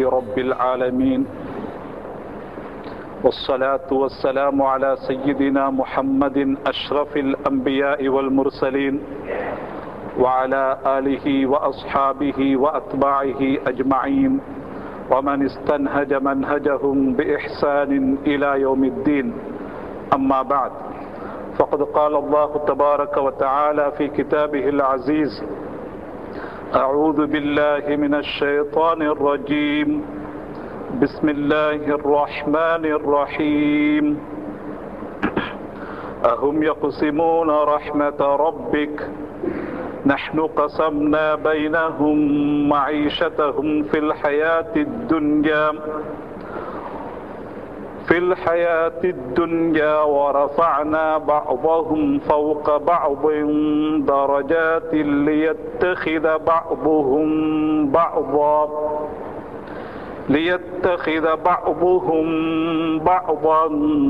رب العالمين والصلاة والسلام على سيدنا محمد أشرف الأنبياء والمرسلين وعلى آله وأصحابه وأتباعه أجمعين ومن استنهج منهجهم بإحسان إلى يوم الدين أما بعد فقد قال الله تبارك وتعالى في كتابه العزيز أعوذ بالله من الشيطان الرجيم بسم الله الرحمن الرحيم أهم يقسمون رحمة ربك نحن قسمنا بينهم معيشتهم في الحياة الدنيا في الحياة الدنيا ورفعنا بعضهم فوق بعض درجات ليتخذ بعضهم بعضا ليتخذ بعضهم بعضا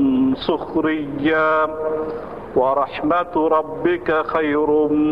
سخريا ورحمة ربك خير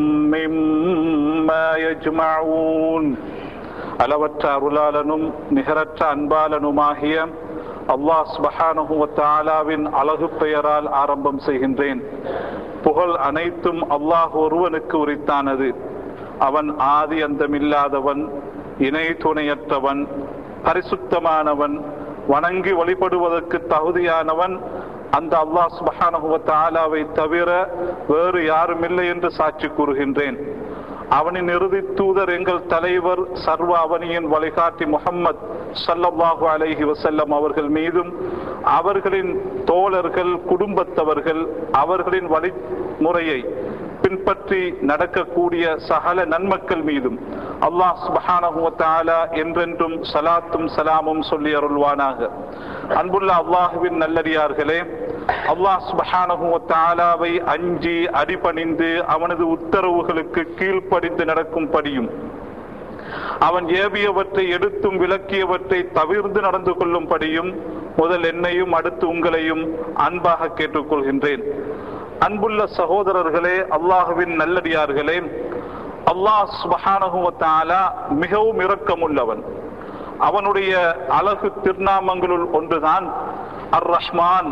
مما يجمعون அளவற்ற அருளாளனும் நிகரற்ற அன்பாளனுமாகிய அல்லாஹ் சுபஹானுவத்தாலாவின் அழகு பெயரால் ஆரம்பம் செய்கின்றேன் புகழ் அனைத்தும் அல்லாஹ் ஒருவனுக்கு உரித்தானது அவன் ஆதி அந்தமில்லாதவன் இணை துணையற்றவன் பரிசுத்தமானவன் வணங்கி வழிபடுவதற்கு தகுதியானவன் அந்த அல்லாஹ் சுபஹானுவத்தாலாவை தவிர வேறு யாரும் இல்லை என்று சாட்சி கூறுகின்றேன் அவனின் இறுதி தூதர் எங்கள் தலைவர் சர்வ அவனியின் வழிகாட்டி முகம்மது சல்லல்லாஹு அலைஹி வசல்லம் அவர்கள் மீதும் அவர்களின் தோழர்கள் குடும்பத்தவர்கள் அவர்களின் வழிமுறையை பின்பற்றி நடக்கக்கூடிய சகல நன்மக்கள் மீதும் அல்லாஹ் சுபஹானஹுவத்தாலா என்றென்றும் சலாத்தும் சலாமும் சொல்லி அருள்வானாக அன்புள்ள அல்லாஹுவின் நல்லடியார்களே அல்லாஹ் சுபஹானஹுவத்தாலாவை அஞ்சி அடிபணிந்து அவனது உத்தரவுகளுக்கு கீழ்ப்படிந்து நடக்கும்படியும் அவன் ஏவியவற்றை எடுத்தும் விளக்கியவற்றை தவிர்ந்து நடந்து கொள்ளும்படியும் முதல் என்னையும் அடுத்து உங்களையும் அன்பாக கேட்டுக்கொள்கின்றேன் அன்புள்ள சகோதரர்களே அல்லாஹுவின் நல்லடியார்களே அல்லாஹ் சுபஹானகுவத்தாலா மிகவும் இரக்கமுள்ளவன் அவனுடைய அழகு திருநாமங்களுள் ஒன்றுதான் அர் ரஹ்மான்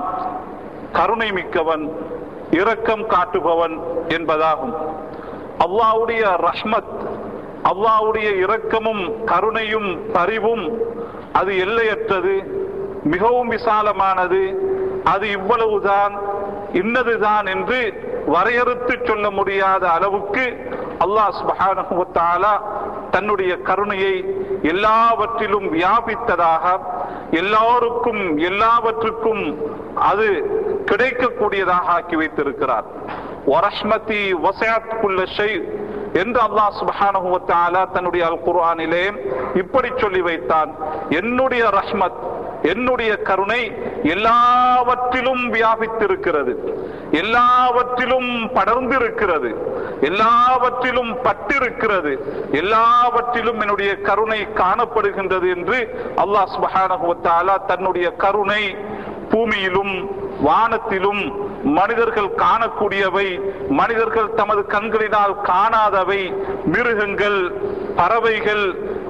கருணை மிக்கவன் இரக்கம் காட்டுபவன் என்பதாகும் அல்லாவுடைய ரஹ்மத் அல்லாவுடைய இரக்கமும் கருணையும் பரிவும் அது எல்லையற்றது மிகவும் விசாலமானது அது இவ்வளவுதான் இன்னதுதான் என்று வரையறுத்து சொல்ல முடியாத அளவுக்கு அல்லாஹ் சுபஹானுவத்தாலா தன்னுடைய கருணையை எல்லாவற்றிலும் வியாபித்ததாக எல்லாருக்கும் எல்லாவற்றுக்கும் அது கிடைக்கக்கூடியதாக ஆக்கி வைத்திருக்கிறார் வரஹ்மதி வசயாத் குல்ல ஷை என்று அல்லாஹ் சுபஹானுவத்தாலா தன்னுடைய அல் குர்ஆனிலே இப்படி சொல்லி வைத்தான் என்னுடைய ரஹ்மத் என்னுடைய கருணை எல்லாவற்றிலும் வியாபித்திருக்கிறது எல்லாவற்றிலும் படர்ந்திருக்கிறது எல்லாவற்றிலும் பட்டிருக்கிறது எல்லாவற்றிலும் என்னுடைய கருணை காணப்படுகின்றது என்று அல்லாஹ் சுபஹானகுவத்தாலா தன்னுடைய கருணை பூமியிலும் வானத்திலும் மனிதர்கள் காணக்கூடியவை மனிதர்கள் தமது கண்களினால் காணாதவை மிருகங்கள் பறவைகள்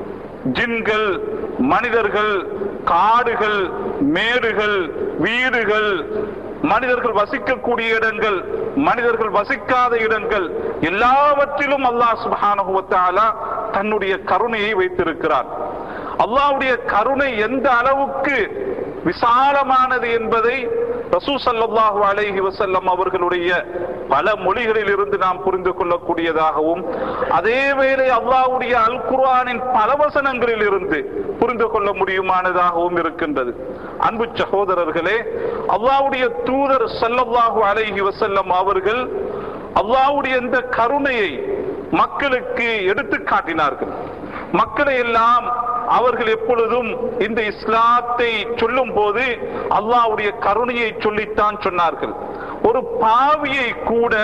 ஜின்கள் மனிதர்கள் காடுகள் மேடுகள் வீடுகள் மனிதர்கள் வசிக்கக்கூடிய இடங்கள் மனிதர்கள் வசிக்காத இடங்கள் எல்லாவற்றிலும் அல்லாஹ் சுபானுவத்தாலா தன்னுடைய கருணையை வைத்திருக்கிறார் அல்லாவுடைய கருணை எந்த அளவுக்கு விசாலமானது என்பதை ரசூ சல்லாஹு அலைஹி வசல்லம் அவர்களுடைய பல மொழிகளில் இருந்து நாம் புரிந்து கொள்ளக்கூடியதாகவும் அதே வேளை அல்லாவுடைய அல் குர்ஆனின் பல வசனங்களில் இருந்து புரிந்து கொள்ள முடியுமானதாகவும் இருக்கின்றது அன்பு சகோதரர்களே அல்லாவுடைய தூதர் சல்லல்லாஹு அலைஹி வசல்லம் அவர்கள் அல்லாவுடைய இந்த கருணையை மக்களுக்கு எடுத்து காட்டினார்கள் மக்களை எல்லாம் அவர்கள் எப்பொழுதும் இந்த இஸ்லாத்தை சொல்லும் போது அல்லாவுடைய கருணையை சொல்லித்தான் சொன்னார்கள் ஒரு பாவியை கூட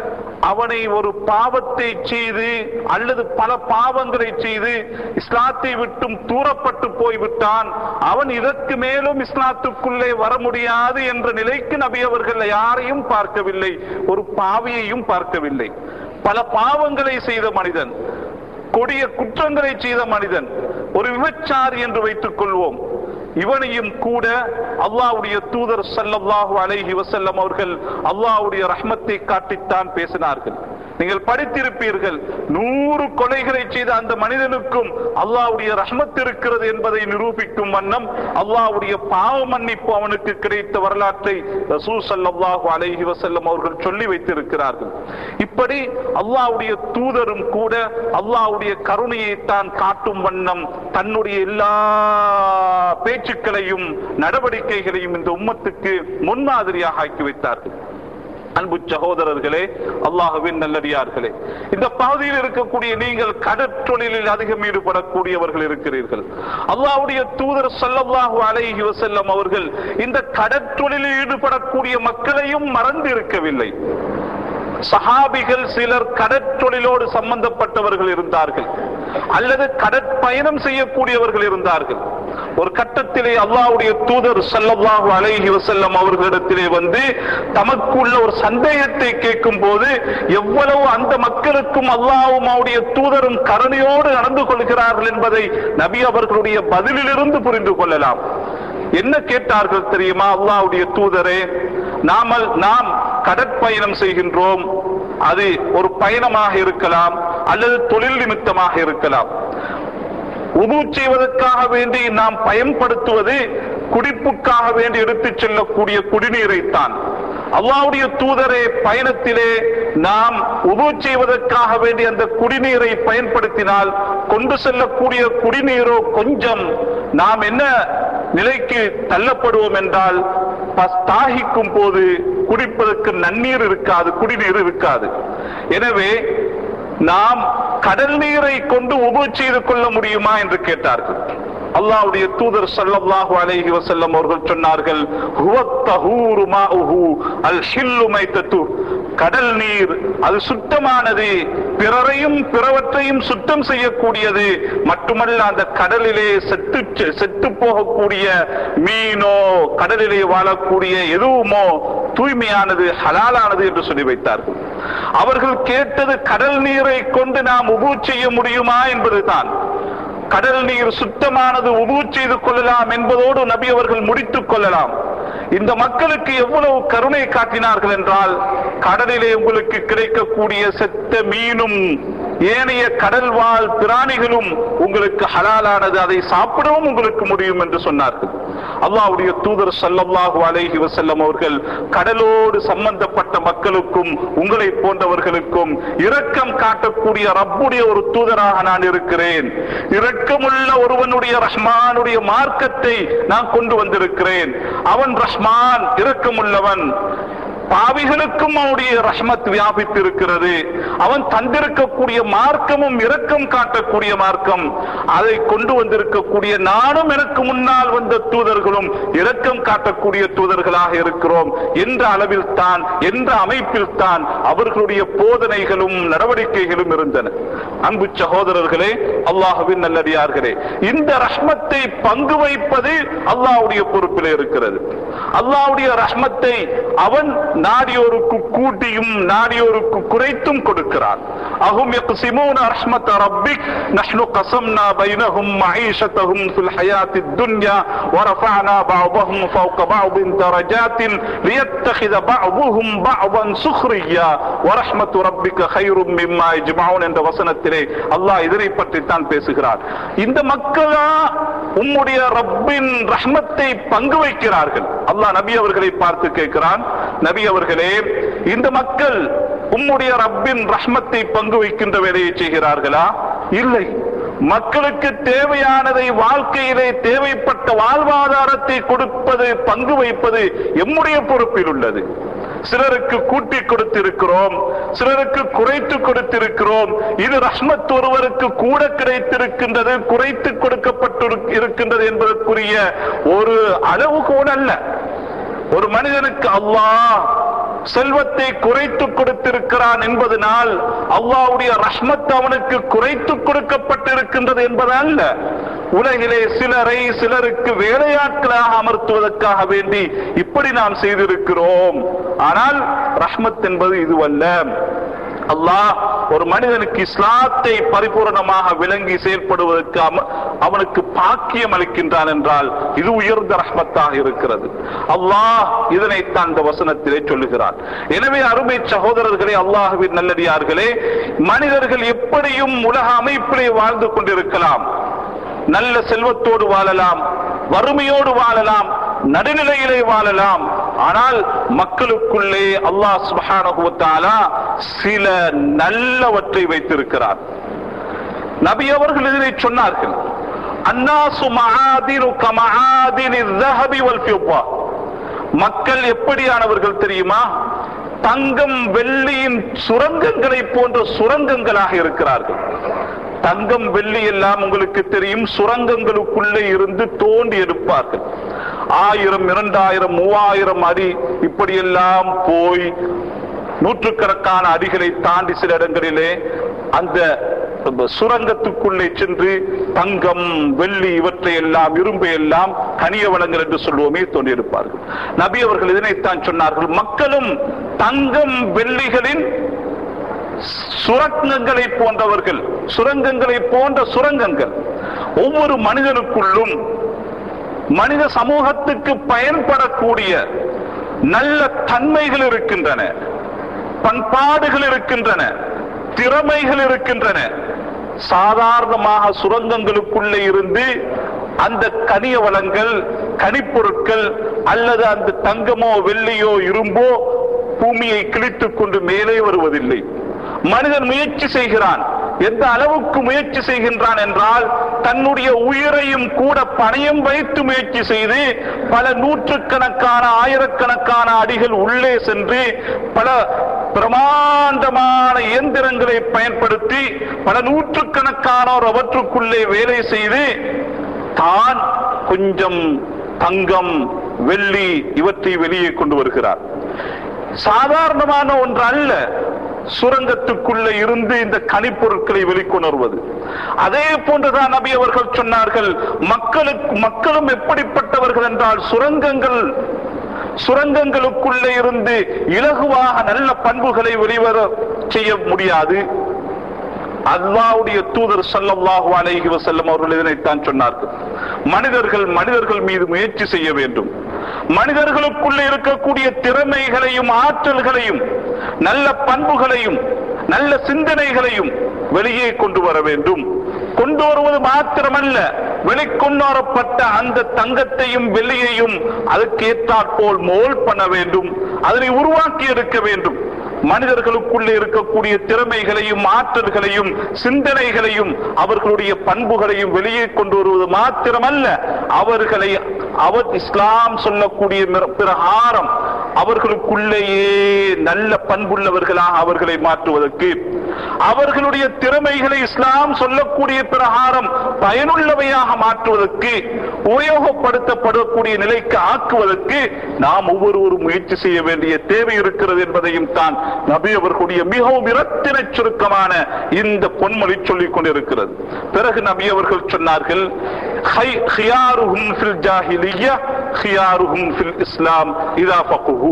அவனை ஒரு பாவத்தை செய்து அல்லது பல பாவங்களை செய்து இஸ்லாத்தை விட்டும் தூரப்பட்டு போய்விட்டான் அவன் இதற்கு மேலும் இஸ்லாத்துக்குள்ளே வர முடியாது என்ற நிலைக்கு நபி அவர்கள் யாரையும் பார்க்கவில்லை ஒரு பாவியையும் பார்க்கவில்லை பல பாவங்களை செய்த மனிதன் கொடிய குற்றங்களை செய்த மனிதன் ஒரு விபச்சாரி என்று வைத்துக் கொள்வோம் இவனையும் கூட அல்லாஹ்வுடைய தூதர் ஸல்லல்லாஹு அலைஹி வஸல்லம் அவர்கள் அல்லாஹ்வுடைய ரஹ்மத்தை காட்டித்தான் பேசினார்கள் நீங்கள் படித்திருப்பீர்கள் நூறு கொலைகளை செய்த அந்த மனிதனுக்கும் அல்லாஹ்வுடைய ரஹ்மத் இருக்கிறது என்பதை நிரூபிக்கும் வண்ணம் அல்லாஹ்வுடைய பாவ மன்னிப்பு அவனுக்கு கிடைத்த வரலாற்றை ரசூல் ஸல்லல்லாஹு அலைஹி வஸல்லம் அவர்கள் சொல்லி வைத்திருக்கிறார்கள் இப்படி அல்லாஹ்வுடைய தூதரும் கூட அல்லாஹ்வுடைய கருணையை தான் காட்டும் வண்ணம் தன்னுடைய எல்லா பேச்சுக்களையும் நடவடிக்கைகளையும் இந்த உம்மத்துக்கு முன்மாதிரியாக ஆக்கி வைத்தார்கள் அன்பு சகோதரர்களே அல்லாஹுவின் நல்லடியார்களே இந்த பகுதியில் இருக்கக்கூடிய நீங்கள் கடற்றொழிலில் அதிகம் ஈடுபடக்கூடியவர்கள் இருக்கிறீர்கள் அல்லாஹ்வுடைய தூதர் ஸல்லல்லாஹு அலைஹி வஸல்லம் அவர்கள் இந்த கடற்றொழிலில் ஈடுபடக்கூடிய மக்களையும் மறந்து இருக்கவில்லை சஹாபிகள் சிலர் கடற்றொழிலோடு சம்பந்தப்பட்டவர்கள் இருந்தார்கள் அல்லது கடற்பயணம் செய்யக்கூடியவர்கள் இருந்தார்கள் ஒரு கட்டத்திலே அல்லாஹ்வுடைய தூதர் ஸல்லல்லாஹு அலைஹி வஸல்லம் அவர்களிடத்திலே வந்து தமக்குள்ள ஒரு சந்தேகத்தை கேட்கும் போது எவ்வளவு அந்த மக்களுக்கும் அல்லாஹ்வும் அவருடைய தூதரும் கருணையோடு நடந்து கொள்கிறார்கள் என்பதை நபி அவர்களுடைய பதிலிலிருந்து புரிந்து கொள்ளலாம் என்ன கேட்டார்கள் தெரியுமா அல்லாஹ்வுடைய தூதரே நாமல் நாம் கடற்பயணம் செய்கின்றோம் அது ஒரு பயணமாக இருக்கலாம் அல்லது தொழில் நிமித்தமாக இருக்கலாம் உது செய்வதற்காக வேண்டி நாம் பயன்படுத்துவது குடிப்புக்காக வேண்டி எடுத்துச் செல்லக்கூடிய குடிநீரைத்தான் அல்லாவுடைய தூதரே பயணத்திலே நாம் உது செய்வதற்காக வேண்டி அந்த குடிநீரை பயன்படுத்தினால் கொண்டு செல்லக்கூடிய குடிநீரோ கொஞ்சம் நாம் என்ன நிலைக்கு தள்ளப்படுவோம் என்றால் பஸ் தாகிக்கும் போது குடிப்பதற்கு நன்னீர் இருக்காது குடிநீர் இருக்காது எனவே நாம் கடல் நீரை கொண்டு உபு செய்து கொள்ள முடியுமா என்று கேட்டார்கள் அல்லாஹ்வுடைய தூதர் ஸல்லல்லாஹு அலைஹி வஸல்லம் அவர்கள் சொன்னார்கள் ஹுவத் தஹூரு மாஉஹு அல் ஹில்லு மைத்தத்து கடல் நீர் அது சுத்தமானது பிறரையும் பிறவற்றையும் சுத்தம் செய்யக்கூடியது மட்டுமல்ல அந்த கடலிலே செத்து செத்து போகக்கூடிய மீனோ கடலிலே வாழக்கூடிய எதுவுமோ தூய்மையானது ஹலாலானது என்று சொல்லி வைத்தார்கள் அவர்கள் கேட்டது கடல் நீரை கொண்டு நாம் உபு செய்ய முடியுமா என்பதுதான் கடல் நீர் சுத்தமானது உபு செய்து கொள்ளலாம் என்பதோடு நபி அவர்கள் முடித்துக் கொள்ளலாம் இந்த மக்களுக்கு எவ்வளவு கருணை காட்டினார்கள் என்றால் கடலிலே உங்களுக்கு கிடைக்கக்கூடிய செத்த மீனும் ஏனைய கடல் வாழ் பிராணிகளும் உங்களுக்கு ஹலாலானது அதை சாப்பிடவும் உங்களுக்கு முடியும் என்று சொன்னார்கள் அல்லாஹ்வுடைய தூதர் ஸல்லல்லாஹு அலைஹி வஸல்லம் அவர்கள் கடலோடு சம்பந்தப்பட்ட மக்களுக்கும் உங்களை போன்றவர்களுக்கும் இரக்கம் காட்டக்கூடிய ரப்புடைய ஒரு தூதராக நான் இருக்கிறேன் இரக்கமுள்ள ஒருவனுடைய ரஹ்மானுடைய மார்க்கத்தை நான் கொண்டு வந்திருக்கிறேன் அவன் ரஹ்மான் இரக்கமுள்ளவன் பாவிகளுக்கும் அவனுடைய ரஹ்மத் வியாபித்திருக்கிறது அவன் தந்திருக்கக்கூடிய மார்க்கமும் இரக்கம் காட்டக்கூடிய மார்க்கம் அதை கொண்டு வந்திருக்கக்கூடிய நானும் எனக்கு முன்னால் வந்த தூதர்களும் இரக்கம் காட்டக்கூடிய தூதர்களாக இருக்கிறோம் என்ற அளவில் தான் என்ற அமைப்பில் தான் அவர்களுடைய போதனைகளும் நடவடிக்கைகளும் இருந்தன அன்பு சகோதரர்களே அல்லாஹுவின் நல்லடியார்களே இந்த ரஹ்மத்தை பங்கு வைப்பது அல்லாஹ்வுடைய பொறுப்பில் இருக்கிறது அல்லாஹ்வுடைய ரஹ்மத்தை அவன் நாடியோருக்கு கூட்டியும் நாடியோருக்கு குறைத்தும் கொடுக்கிறான் அஹும் யக்ஸிமூன ரஹ்மத ரப்பிக் நஹ்னு கஸம்னா பைனஹும் மஈஷத்தஹும் ஃபில் ஹயாத்தித் துன்யா ورفعنا بعضهم فوق بعض درجات ليتخذ بعضهم بعضا سخريا ورحمة ربك خير مما يجمعون என்ற வசனத்திலே அல்லாஹ் இதனை பற்றி தான் பேசுகிறார் இந்த மக்களா உம்முடைய ரப்பின் ரஹ்மத்தை பங்கு வைக்கிறார்கள் அல்லாஹ் நபி அவர்களை பார்த்து கேட்கிறான் நபி அவர்களே இந்த மக்கள் உம்முடைய ரப்பின் ரஹ்மத்தை பங்கு வைக்கின்ற வேலையை செய்கிறார்களா இல்லை மக்களுக்கு தேவையானதை வாழ்க்கையிலே தேவைப்பட்ட வாழ்வாதாரத்தை கொடுப்பது பங்கு வைப்பது எம்முடைய பொறுப்பில் உள்ளது சிலருக்கு கூட்டி கொடுத்திருக்கிறோம் சிலருக்கு குறைத்து கொடுத்திருக்கிறோம் இது ரஹ்மத் ஒருவருக்கு கூட கிடைத்திருக்கின்றது குறைத்து கொடுக்கப்பட்டு இருக்கின்றது என்பதற்குரிய ஒரு அளவுகோல் அல்ல ஒரு மனிதனுக்கு அல்லாஹ் செல்வத்தை குறைத்து கொடுத்திருக்கிறான் என்பதனால் அல்லாஹ்வுடைய ரஹ்மத் அவனுக்கு குறைத்து கொடுக்கப்பட்டிருக்கின்றது என்பதல்ல உலகிலே சிலரை சிலருக்கு வேலையாட்களாக அமர்த்துவதற்காக வேண்டி இப்படி நாம் செய்திருக்கிறோம் ஆனால் ரஹ்மத் என்பது இதுவல்ல அல்லாஹ் ஒரு மனிதனுக்கு இஸ்லாத்தை பரிபூரணமாக விளங்கி செயல்படுவதற்கு அவ- அவனுக்கு பாக்கியம் அளிக்கின்றான் என்றால் இது உயர்ந்த ரஹ்மத்தாக இருக்கிறது அல்லாஹ் இதனைத்தான் இந்த வசனத்திலே சொல்லுகிறான் எனவே அருமை சகோதரர்களே அல்லாஹுவின் நல்லடியார்களே மனிதர்கள் எப்படியும் உலக அமைப்பிலே வாழ்ந்து கொண்டிருக்கலாம் நல்ல செல்வத்தோடு வாழலாம் வறுமையோடு வாழலாம் நடுநிலையிலே வாழலாம் ஆனால் மக்களுக்குள்ளே அல்லாஹ் சுப்ஹானஹு வ தஆலா சில நல்லவற்றை வைத்திருக்கிறார் நபி அவர்கள் இதனை சொன்னார்கள் அன்னாசு மஆதினு கமஆதினி الذهب والفضة மக்கள் எப்படியானவர்கள் தெரியுமா தங்கம் வெள்ளியின் சுரங்கங்களை போன்ற சுரங்கங்களாக இருக்கிறார்கள் தங்கம் வெள்ளி எல்லாம் உங்களுக்கு தெரியும் சுரங்கங்களுக்குள்ளே இருந்து தோண்டி எடுப்பார்கள் ஆயிரம் இரண்டாயிரம் மூவாயிரம் அடி இப்படியெல்லாம் போய் நூற்றுக்கணக்கான அடிகளை தாண்டி சில இடங்களிலே அந்த சுரங்கத்துக்குள்ளே சென்று தங்கம் வெள்ளி இவற்றை எல்லாம் இரும்பை எல்லாம் கனிய வளங்கள் என்று சொல்லுவோமே தோன்றியிருப்பார்கள் நபி அவர்கள் இதனைத்தான் சொன்னார்கள் மக்களும் தங்கம் வெள்ளிகளின் சுரங்கங்களை போன்றவர்கள் சுரங்கங்களை போன்ற சுரங்கங்கள் ஒவ்வொரு மனிதனுக்குள்ளும் மனித சமூகத்துக்கு பயன்படக்கூடிய நல்ல தன்மைகள் இருக்கின்றன பண்பாடுகள் இருக்கின்றன திறமைகள் இருக்கின்றன சாதாரணமாக சுரங்கங்களுக்குள்ளே இருந்து அந்த கனிய வளங்கள் கனிப்பொருட்கள் அல்லது அந்த தங்கமோ வெள்ளியோ இரும்போ பூமியை கிழித்துக் கொண்டு மேலே வருவதில்லை மனிதன் முயற்சி செய்கிறான் எந்த அளவுக்கு முயற்சி செய்கின்றான் என்றால் தன்னுடைய உயிரையும் கூட பணயம் வைத்து முயற்சி செய்து பல நூற்றுக்கணக்கான ஆயிரக்கணக்கான அடிகள் உள்ளே சென்று பல பிரமாண்டமான இயந்திரங்களை பயன்படுத்தி பல நூற்றுக்கணக்கானோர் அவற்றுக்குள்ளே வேலை செய்து தான் கொஞ்சம் தங்கம் வெள்ளி இவற்றை வெளியே கொண்டு வருகிறார் சாதாரணமான ஒன்று அல்ல சுரங்கத்துக்குள்ள இருந்து இந்த கனிப்பொருட்களை வெளிக்கொணர்வது அதே போன்றுதான் நபி அவர்கள் சொன்னார்கள் மக்களுக்கு மக்களும் எப்படிப்பட்டவர்கள் என்றால் சுரங்கங்கள் சுரங்கங்களுக்குள்ளே இருந்து இலகுவாக நல்ல பண்புகளை வெளிவர செய்ய முடியாது அல்லாவுடைய தூதர் ஸல்லல்லாஹு அலைஹி வஸல்லம் அவர்கள் இதனைத்தான் சொன்னார்கள் மனிதர்கள் மனிதர்கள் மீது முயற்சி செய்ய வேண்டும் மனிதர்களுக்குள்ளே இருக்கக்கூடிய திறமைகளையும் ஆற்றல்களையும் நல்ல பண்புகளையும் நல்ல சிந்தனைகளையும் வெளியே கொண்டு வர வேண்டும் கொண்டு வருவது மாத்திரமல்ல வெளிக்கொண்டு வரப்பட்ட அந்த தங்கத்தையும் வெள்ளியையும் அதுக்கு ஏற்றாற்போல் மோல் பண்ண வேண்டும் அதனை உருவாக்கி எடுக்க வேண்டும் மனிதர்களுக்குள்ளே இருக்கக்கூடிய திறமைகளையும் ஆற்றல்களையும் சிந்தனைகளையும் அவர்களுடைய பண்புகளையும் வெளியே கொண்டு வருவது மாத்திரமல்ல அவர்களை அவர் இஸ்லாம் சொல்லக்கூடிய மிர- பிரகாரம் அவர்களுக்குள்ளேயே நல்ல பண்புள்ளவர்களாக அவர்களை மாற்றுவதற்கு அவர்களுடைய திறமைகளை இஸ்லாம் சொல்லக்கூடிய பிரகாரம் பயனுள்ளவையாக மாற்றுவதற்கு உபயோகப்படுத்தப்படக்கூடிய நிலைக்கு ஆக்குவதற்கு நாம் ஒவ்வொருவரும் முயற்சி செய்ய வேண்டிய தேவை இருக்கிறது என்பதையும் தான் நபி அவர்களுடைய மிகவும் இரத்தின சுருக்கமான இந்த பொன்மொழி சொல்லிக் கொண்டிருக்கிறது பிறகு நபி அவர்கள் சொன்னார்கள் "ஹை- ஹியாருஹும் ஃபில் ஜாஹிலிய்யா, ஹியாருஹும் ஃபில் இஸ்லாம் இதா ஃபக்குஹு."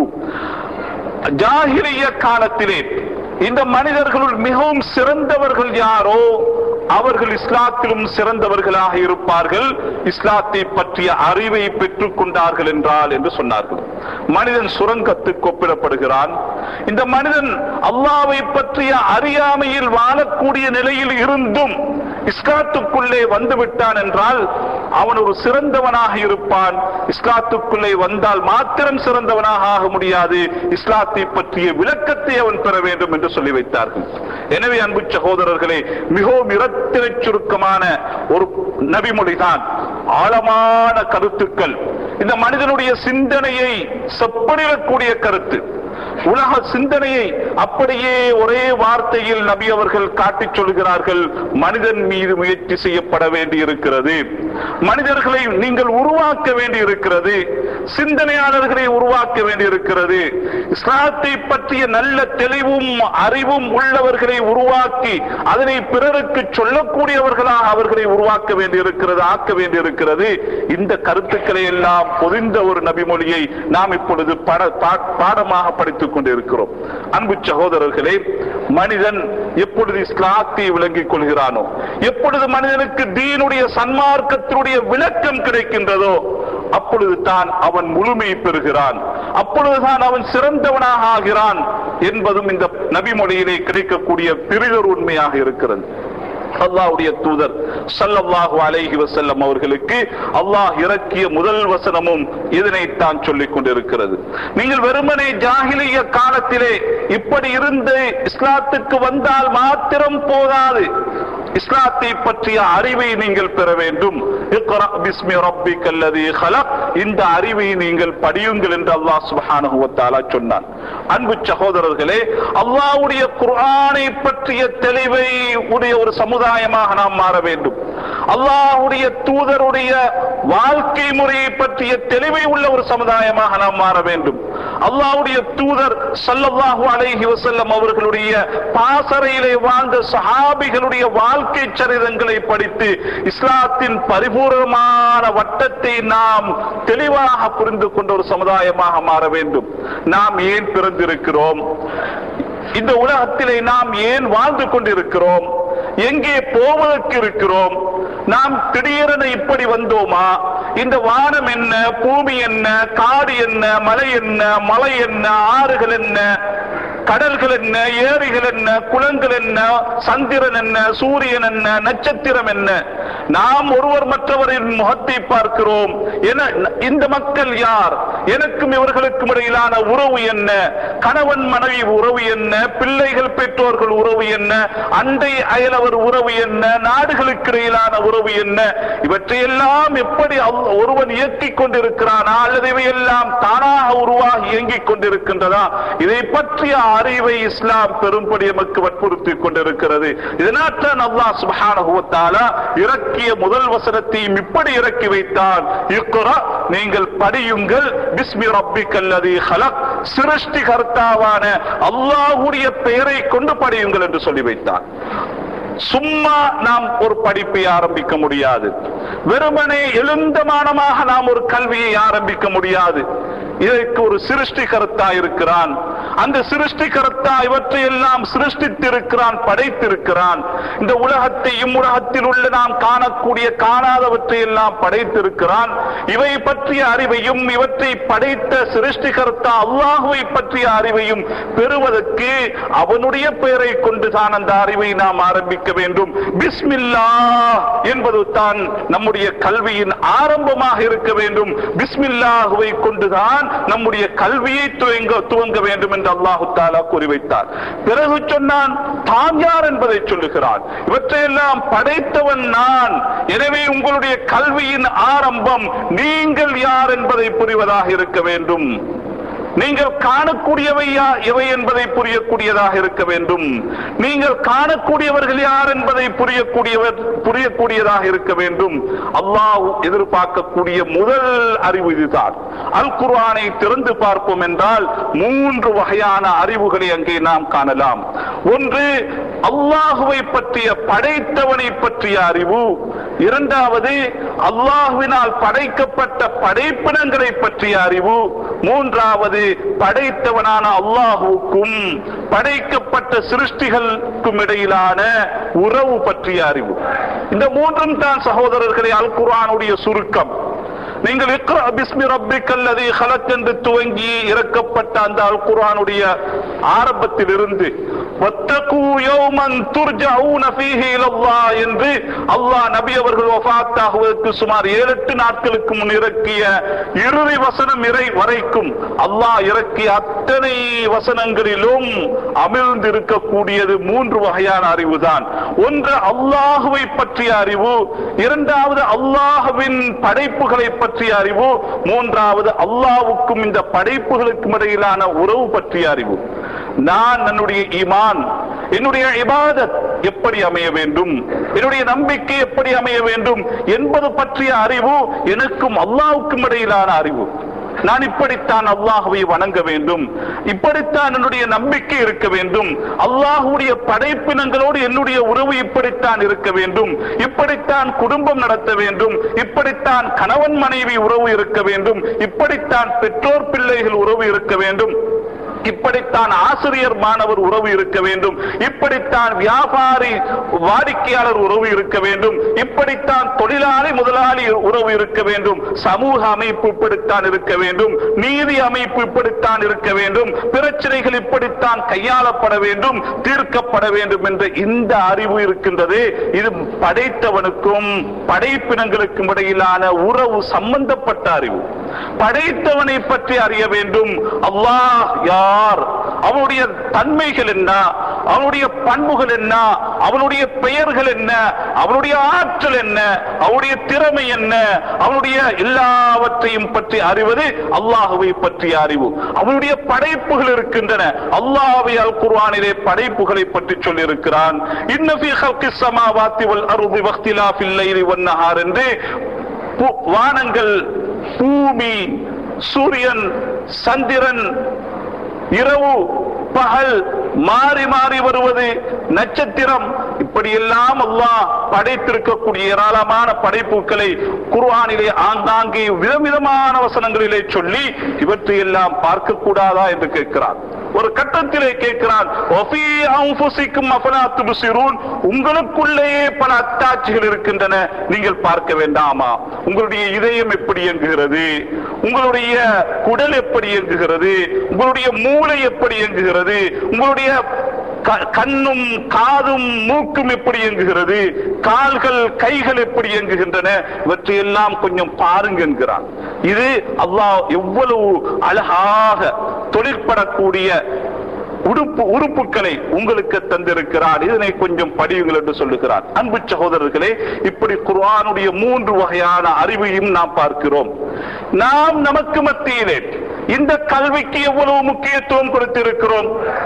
ஜாஹிலிய காலத்திலே இந்த மனிதர்களுள் மிகவும் சிறந்தவர்கள் யாரோ அவர்கள் இஸ்லாத்திலும் சிறந்தவர்களாக இருப்பார்கள் இஸ்லாத்தை பற்றிய அறிவை பெற்றுக் கொண்டார்கள் என்றால் என்று சொன்னார்கள் மனிதன் சுரங்கத்துக்கு ஒப்பிடப்படுகிறான் இந்த மனிதன் அல்லாவை பற்றிய அறியாமையில் வாழக்கூடிய நிலையில் இருந்தும் இஸ்லாத்துக்குள்ளே வந்து விட்டான் என்றால் அவன் ஒரு சிறந்தவனாக இருப்பான் இஸ்லாத்துக்குள்ளே வந்தால் மாத்திரம் சிறந்தவனாக ஆக முடியாது இஸ்லாத்தை பற்றிய விளக்கத்தை அவன் பெற வேண்டும் என்று சொல்லி வைத்தார்கள் எனவே அன்பு சகோதரர்களே மிகவும் இரத்தின சுருக்கமான ஒரு நபிமொழிதான் ஆழமான கருத்துக்கள் இந்த மனிதனுடைய சிந்தனையை செப்பனிடக்கூடிய கருத்து உலக சிந்தனையை அப்படியே ஒரே வார்த்தையில் நபி அவர்கள் காட்டிச் சொல்கிறார்கள் மனிதன் மீது முயற்சி செய்யப்பட வேண்டி இருக்கிறது மனிதர்களை நீங்கள் உருவாக்க வேண்டி இருக்கிறது சிந்தனையாளர்களை உருவாக்க வேண்டி இருக்கிறது இஸ்லாத்தை பற்றிய நல்ல தெளிவும் அறிவும் உள்ளவர்களை உருவாக்கி அதனை பிறருக்கு சொல்லக்கூடியவர்களாக அவர்களை உருவாக்க வேண்டி இருக்கிறது ஆக்க வேண்டி இருக்கிறது இந்த கருத்துக்களை எல்லாம் பொதிந்த ஒரு நபிமொழியை நாம் இப்பொழுது பட- பா- பாடமாக படித்துக் கொண்டிருக்கிறோம் அன்பு சகோதரர்களே மனிதன் எப்பொழுது இஸ்லாத்தை விளங்கிக் கொள்கிறானோ எப்பொழுது மனிதனுக்கு தீனுடைய சன்மார்க்கத்தினுடைய விளக்கம் கிடைக்கின்றதோ அப்பொழுது தான் அவன் முழுமை பெறுகிறான் அப்பொழுதுதான் அவன் சிறந்தவனாக ஆகிறான் என்பதும் இந்த நபிமொழியிலே கிடைக்கக்கூடிய பெரிதொரு உண்மையாக இருக்கிறது அல்லாஹ்வுடைய தூதர் ஸல்லல்லாஹு அலைஹி வஸல்லம் அவர்களுக்கு அல்லாஹ் இறக்கிய முதல் வசனமும் இதனைத்தான் சொல்லிக் கொண்டிருக்கிறது நீங்கள் வெறுமனே ஜாகிலிய காலத்திலே இப்படி இருந்து இஸ்லாத்துக்கு வந்தால் மாத்திரம் போதாது இஸ்லாத்தை பற்றிய அறிவை நீங்கள் பெற வேண்டும் இக்ரா பிஸ்மி ரப்பிக்கல் லதீ خلق இந்த அறிவை நீங்கள் படியுங்கள் என்று அல்லாஹ் சுப்ஹானஹு வ தஆலா சொன்னான் அன்பு சகோதரர்களே அல்லாஹ்வுடைய குர்ஆனை பற்றிய தெளிவை உடைய ஒரு சமுதாயமாக நாம் மாற வேண்டும் அல்லாஹ்வுடைய தூதருடைய வாழ்க்கை முறையை பற்றிய தெளிவை உள்ள ஒரு சமுதாயமாக நாம் மாற வேண்டும் அல்லாஹ்வுடைய தூதர் ஸல்லல்லாஹு அலைஹி வஸல்லம் அவர்களுடைய பாசறையிலே வாழ்ந்த சஹாபிகளுடைய வாழ்க்கை சரிதங்களை படித்து இஸ்லாத்தின் பரிபூர்ணமான வட்டத்தை நாம் தெளிவாக புரிந்து கொண்ட ஒரு சமுதாயமாக மாற வேண்டும் நாம் ஏன் பிறந்திருக்கிறோம் இந்த உலகத்திலே நாம் ஏன் வாழ்ந்து கொண்டிருக்கிறோம் எங்கே போவதற்கு இருக்கிறோம் நாம் திடீரென இப்படி வந்தோமா இந்த வானம் என்ன பூமி என்ன காடு என்ன மலை என்ன மலை என்ன ஆறுகள் என்ன கடல்கள் என்ன ஏரிகள் என்ன குளங்கள் என்ன சந்திரன் என்ன சூரியன் என்ன நட்சத்திரம் என்ன நாம் ஒருவர் மற்றவரின் முகத்தை பார்க்கிறோம் என இந்த மக்கள் யார் எனக்கும் இவர்களுக்கும் இடையிலான உறவு என்ன கணவன் மனைவி உறவு என்ன பிள்ளைகள் பெற்றோர்கள் உறவு என்ன அண்டை அயலவர் உறவு என்ன நாடுகளுக்கு இடையிலான உறவு என்ன இவற்றையெல்லாம் எப்படி அல்- ஒருவன் இயக்கிக் கொண்டிருக்கிறானா அல்லது இவையெல்லாம் தானாக உருவாகி இயங்கிக் கொண்டிருக்கின்றதா இதை பற்றிய அறிவை இஸ்லாம் பெரும்படி எமக்கு வற்புறுத்திக் கொண்டிருக்கிறது இதனால்தான் அல்லாஹ் சுப்ஹானஹு வ தஆலா இறக்கிய முதல் வசனத்தையும் இப்படி இறக்கி வைத்தான் இக்ரா நீங்கள் படியுங்கள் பிஸ்மி ரப்பிக்கல் லதீ خلق சிருஷ்டிகர்த்தாவான அல்லாஹ்வுடைய பெயரை கொண்டு படியுங்கள் என்று சொல்லி வைத்தான் சும்மா நாம் ஒரு படிப்பை ஆரம்பிக்க முடியாது வெறுமனே எழுந்தமானமாக நாம் ஒரு கல்வியை ஆரம்பிக்க முடியாது இதற்கு ஒரு சிருஷ்டிகர்த்தா இருக்கிறான் அந்த சிருஷ்டிகர்த்தா இவற்றை எல்லாம் சிருஷ்டித்திருக்கிறான் படைத்திருக்கிறான் இந்த உலகத்தை இம்முலகத்தில் உள்ள நாம் காணக்கூடிய காணாதவற்றை எல்லாம் படைத்திருக்கிறான் இவை பற்றிய அறிவையும் இவற்றை படைத்த சிருஷ்டிகர்த்தா அல்லாஹுவை பற்றிய அறிவையும் பெறுவதற்கு அவனுடைய பெயரை கொண்டுதான் அந்த அறிவை நாம் ஆரம்பிக்க வேண்டும் பிஸ்மில்லா என்பது தான் நம்முடைய கல்வியின் ஆரம்பமாக இருக்க வேண்டும் பிஸ்மில்லாஹுவை கொண்டுதான் நம்முடைய கல்வியை துவங்க துவங்க வேண்டும் என்று அல்லாஹு தாலா கூறி வைத்தார் பிறகு சொன்னான் தான் யார் என்பதை சொல்லுகிறான் இவற்றையெல்லாம் படைத்தவன் நான் எனவே உங்களுடைய கல்வியின் ஆரம்பம் நீங்கள் யார் என்பதை புரிவதாக இருக்க வேண்டும் நீங்கள் காணக்கூடியவை யா- எவை என்பதை புரியக்கூடியதாக இருக்க வேண்டும் நீங்கள் காணக்கூடியவர்கள் யார் என்பதை புரியக்கூடியவர் புரியக்கூடியதாக இருக்க வேண்டும் அல்லாஹ் எதிர்பார்க்கக்கூடிய முதல் அறிவு இதுதான் அல் குர்ஆனை திறந்து பார்ப்போம் என்றால் மூன்று வகையான அறிவுகளை அங்கே நாம் காணலாம் ஒன்று அல்லாஹுவை பற்றிய படைத்தவனை பற்றிய அறிவு இரண்டாவது அல்லாஹுவினால் படைக்கப்பட்ட படைப்பினங்களை பற்றிய அறிவு மூன்றாவது படைத்தவனான அல்லாஹுவுக்கும் படைக்கப்பட்ட சிருஷ்டிகளுக்கும் இடையிலான உறவு பற்றிய அறிவு இந்த மூன்றும் தான் சகோதரர்களே அல் குர்ஆனுடைய சுருக்கம் நீங்கள் இக்ரா பிஸ்மி ரப்பிக்கல் லதீ خلق என்று துவங்கி இறக்கப்பட்ட அந்த அல் குர்ஆனுடைய ஆரம்பத்தில் இருந்து வத்தகு யௌமன் துர்ஜஊன ஃபீஹி இலல்லாஹ் என்று அல்லாஹ் நபி அவர்கள் வஃபாத் ஆகுவதற்கு சுமார் ஏழு எட்டு நாட்களுக்கு முன் இறக்கிய இறுதி வசனம் இறை வரைக்கும் அல்லாஹ் இறக்கிய அத்தனை வசனங்களிலும் அமிழ்ந்திருக்கக்கூடியது மூன்று வகையான அறிவுதான் ஒன்று அல்லாஹுவை பற்றிய அறிவு இரண்டாவது அல்லாஹுவின் படைப்புகளை பற்றிய அறிவு மூன்றாவது அல்லாஹ்வுக்கும் இந்த படைப்புகளுக்கும் இடையிலான உறவு பற்றிய அறிவு நான் என்னுடைய ஈமான் என்னுடைய இபாதத் எப்படி அமைய வேண்டும் என்னுடைய நம்பிக்கை எப்படி அமைய வேண்டும் என்பது பற்றிய அறிவு எனக்கும் அல்லாஹ்வுக்கும் இடையிலான அறிவு நான் இப்படித்தான் அல்லாஹுவை வணங்க வேண்டும் இப்படித்தான் என்னுடைய நம்பிக்கை இருக்க வேண்டும் அல்லாஹுடைய படைப்பினங்களோடு என்னுடைய உறவு இப்படித்தான் இருக்க வேண்டும் இப்படித்தான் குடும்பம் நடத்த வேண்டும் இப்படித்தான் கணவன் மனைவி உறவு இருக்க வேண்டும் இப்படித்தான் பெற்றோர் பிள்ளைகள் உறவு இருக்க வேண்டும் இப்படித்தான் ஆசிரியர் மாணவர் உறவு இருக்க வேண்டும் இப்படித்தான் வியாபாரி வாடிக்கையாளர் உறவு இருக்க வேண்டும் இப்படித்தான் தொழிலாளி முதலாளி உறவு இருக்க வேண்டும் சமூக அமைப்பு இப்படித்தான் இருக்க வேண்டும் நீதி அமைப்பு இப்படித்தான் இருக்க வேண்டும் பிரச்சனைகள் இப்படித்தான் கையாளப்பட வேண்டும் தீர்க்கப்பட வேண்டும் என்ற இந்த அறிவு இருக்கின்றது இது படைத்தவனுக்கும் படைப்பினங்களுக்கும் இடையிலான உறவு சம்பந்தப்பட்ட அறிவு படைத்தவனை பற்றி அறிய வேண்டும் அல்லாஹ் யார் அவனுடைய தன்மைகள் என்ன அவனுடைய பண்புகள் என்ன அவனுடைய பெயர்கள் என்ன அவனுடைய ஆற்றல் என்ன அவனுடைய திறமை என்ன அவனுடைய எல்லாவற்றையும் பற்றி அறிவது அல்லாஹுவை பற்றிய அறிவு அவனுடைய படைப்புகள் இருக்கின்றன அல்லாஹ்வை அல் குர்ஆனிலே படைப்புகளை பற்றி சொல்லி இருக்கிறான் இன்னஃபி ஹல்கி ஸமாவாத்தி வல் அர்தி வக்திலாஃபில் லைலி வன் நஹார் என்று பு- வானங்கள் பூமி சூரியன் சந்திரன் இரவு பகல் மாறி மாறி வருவது நட்சத்திரம் இப்படியெல்லாம் அல்லாஹ் படைத்திருக்கக்கூடிய ஏராளமான படைப்புகளை குர்ஆனிலே ஆங்காங்கே விதவிதமான வசனங்களிலே சொல்லி இவற்றையெல்லாம் பார்க்க கூடாதா என்று கேட்கிறார் ஒரு கட்டத்திலே கேட்கிறான் "வஃபீ அன்ஃபுசிக்கும் அஃபலா துப்சிரூன்?" உங்களுக்குள்ளேயே பல அத்தாட்சிகள் இருக்கின்றன நீங்கள் பார்க்க வேண்டாமா உங்களுடைய இதயம் எப்படி இயங்குகிறது உங்களுடைய குடல் எப்படி இயங்குகிறது உங்களுடைய மூளை எப்படி இயங்குகிறது உங்களுடைய க- கண்ணும் காதும் மூக்கும் எப்படி இயங்குகிறது கால்கள் கைகள் எப்படி இயங்குகின்றன இவற்றையெல்லாம் கொஞ்சம் பாருங்க என்கிறான் இது அல்லாஹ் எவ்வளவு அழகாக தொழிற்படக்கூடிய உடுப்பு உறுப்புகளை உங்களுக்கு தந்திருக்கிறார் இதனை கொஞ்சம் படியுங்கள் என்று சொல்லுகிறார் அன்பு சகோதரர்களே இப்படி குர்ஆனுடைய மூன்று வகையான அறிவையும் நாம் பார்க்கிறோம் நாம் நமக்கு மத்தியிலே இந்த கல்விக்கு எவ்வளவு முக்கியத்துவம் கொடுத்திருக்கிறோம்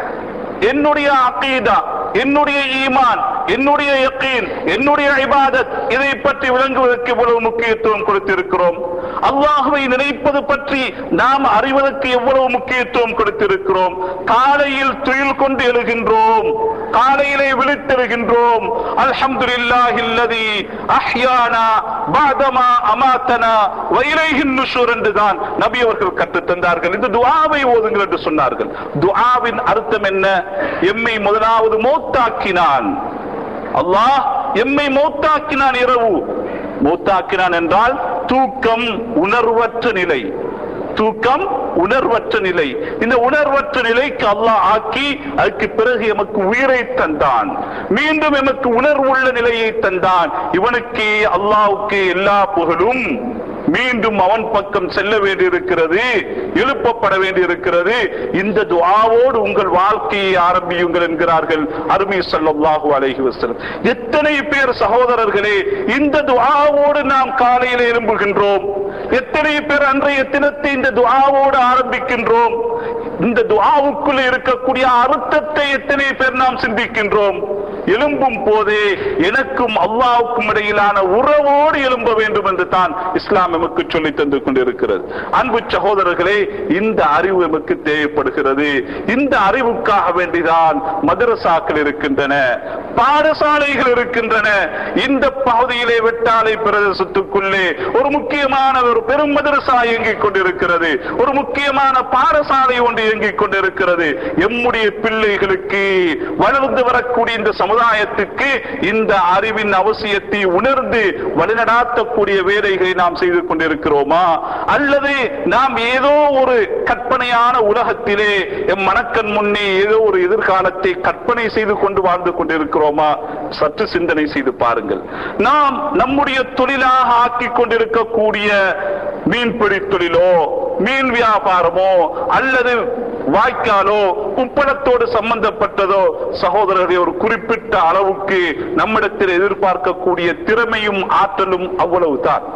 என்னுடைய அகீதா என்னுடைய ஈமான் என்னுடைய யக்கீன் என்னுடைய இபாதத் இதை பற்றி விளங்குவதற்கு எவ்வளவு முக்கியத்துவம் கொடுத்திருக்கிறோம் அல்லாஹுவை நினைப்பது பற்றி நாம் அறிவதற்கு எவ்வளவு முக்கியத்துவம் கொடுத்திருக்கிறோம் காலையில் துயில் கொண்டு எழுகின்றோம் காலையிலே விழித்தெழுகின்றோம் அல்ஹம்துலில்லாஹி அல்லதி அஹ்யானா பஅதமா அமாத்தனா வ இலைஹின் நுஷூர் என்றுதான் நபி அவர்கள் கற்றுத் தந்தார்கள் இந்த துஆவை ஓதுங்கள் என்று சொன்னார்கள் துஆவின் அர்த்தம் என்ன எம்மை முதலாவது மௌத்தாக்கினான் அல்லாஹ் எம்மை மௌத்தாக்கினான் இரவு மௌத்தாக்கினான் என்றால் தூக்கம் உணர்வற்ற நிலை தூக்கம் உணர்வற்ற நிலை இந்த உணர்வற்ற நிலைக்கு அல்லாஹ் ஆக்கி அதுக்கு பிறகு எமக்கு உயிரை தந்தான் மீண்டும் எமக்கு உணர்வுள்ள நிலையை தந்தான் இவனுக்கு அல்லாஹ்வுக்கு எல்லா புகழும் மீண்டும் அவன் பக்கம் செல்ல வேண்டியிருக்கிறது எழுப்பப்பட வேண்டியிருக்கிறது இந்த துஆவோடு உங்கள் வாழ்க்கையை ஆரம்பியுங்கள் என்கிறார்கள் அருமை ஸல்லல்லாஹு அலைஹி வஸல்லம் எத்தனை பேர் சகோதரர்களே இந்த துஆவோடு நாம் காலையில் எழும்புகின்றோம் எத்தனை பேர் அன்றைய தினத்தை இந்த துஆவோடு ஆரம்பிக்கின்றோம் இந்த துஆவுக்குள் இருக்கக்கூடிய அர்த்தத்தை எத்தனை பேர் நாம் சிந்திக்கின்றோம் எழும்பும் போதே எனக்கும் அல்லாவுக்கும் இடையிலான உறவோடு எழும்ப வேண்டும் என்று தான் இஸ்லாம் எமக்கு சொல்லி தந்து கொண்டிருக்கிறது அன்பு சகோதரர்களே இந்த அறிவு எமக்கு தேவைப்படுகிறது இந்த அறிவுக்காக வேண்டிதான் மதரசாக்கள் இருக்கின்றன பாடசாலைகள் இருக்கின்றன இந்த பகுதியிலே வெட்டாலை பிரதேசத்துக்குள்ளே ஒரு முக்கியமான ஒரு பெரும் மதரசா இயங்கிக் கொண்டிருக்கிறது ஒரு முக்கியமான பாடசாலை ஒன்று இயங்கிக் கொண்டிருக்கிறது எம்முடைய பிள்ளைகளுக்கு வளர்ந்து வரக்கூடிய இந்த சமுதாயத்துக்கு இந்த அறிவின் அவசியத்தை உணர்ந்து வழிநடாத்தக்கூடிய வேலைகளை நாம் செய்து கொண்டிருக்கிறோமா அல்லது நாம் ஏதோ ஒரு கற்பனையான உலகத்திலே எம் மனக்கண் முன்னே ஏதோ ஒரு எதிர்காலத்தை கற்பனை செய்து கொண்டு வாழ்ந்து கொண்டிருக்கிறோமா சற்று சிந்தனை செய்து பாருங்கள் நாம் நம்முடைய தொழிலாக ஆக்கிக் கொண்டிருக்கக்கூடிய மீன்பிடி தொழிலோ மீன் வியாபாரமோ அல்லது வாய்க்காலோ உப்பளத்தோடு சம்பந்தப்பட்டதோ சகோதரர்களை ஒரு குறிப்பிட்ட அளவுக்கு நம்மிடத்தில் எதிர்பார்க்கக்கூடிய திறமையும் ஆற்றலும் அவ்வளவுதான்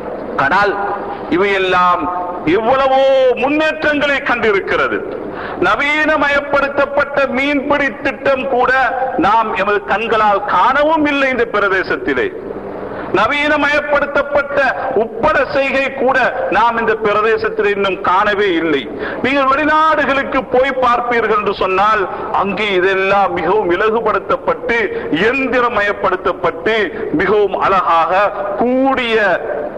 இவையெல்லாம் எவ்வளவோ முன்னேற்றங்களை கண்டிருக்கிறது நவீனமயப்படுத்தப்பட்ட மீன்பிடி திட்டம் கூட நாம் எமது கண்களால் காணவும் இல்லை இந்த பிரதேசத்திலே நவீனமயப்படுத்தப்பட்ட உப்பட செய்கை கூட நாம் இந்த பிரதேசத்தில் இன்னும் காணவே இல்லை நீங்கள் வெளிநாடுகளுக்கு போய் பார்ப்பீர்கள் என்று சொன்னால் அங்கே இதெல்லாம் மிகவும் இலகுபடுத்தப்பட்டு இயந்திரமயப்படுத்தப்பட்டு மிகவும் அழகாக கூடிய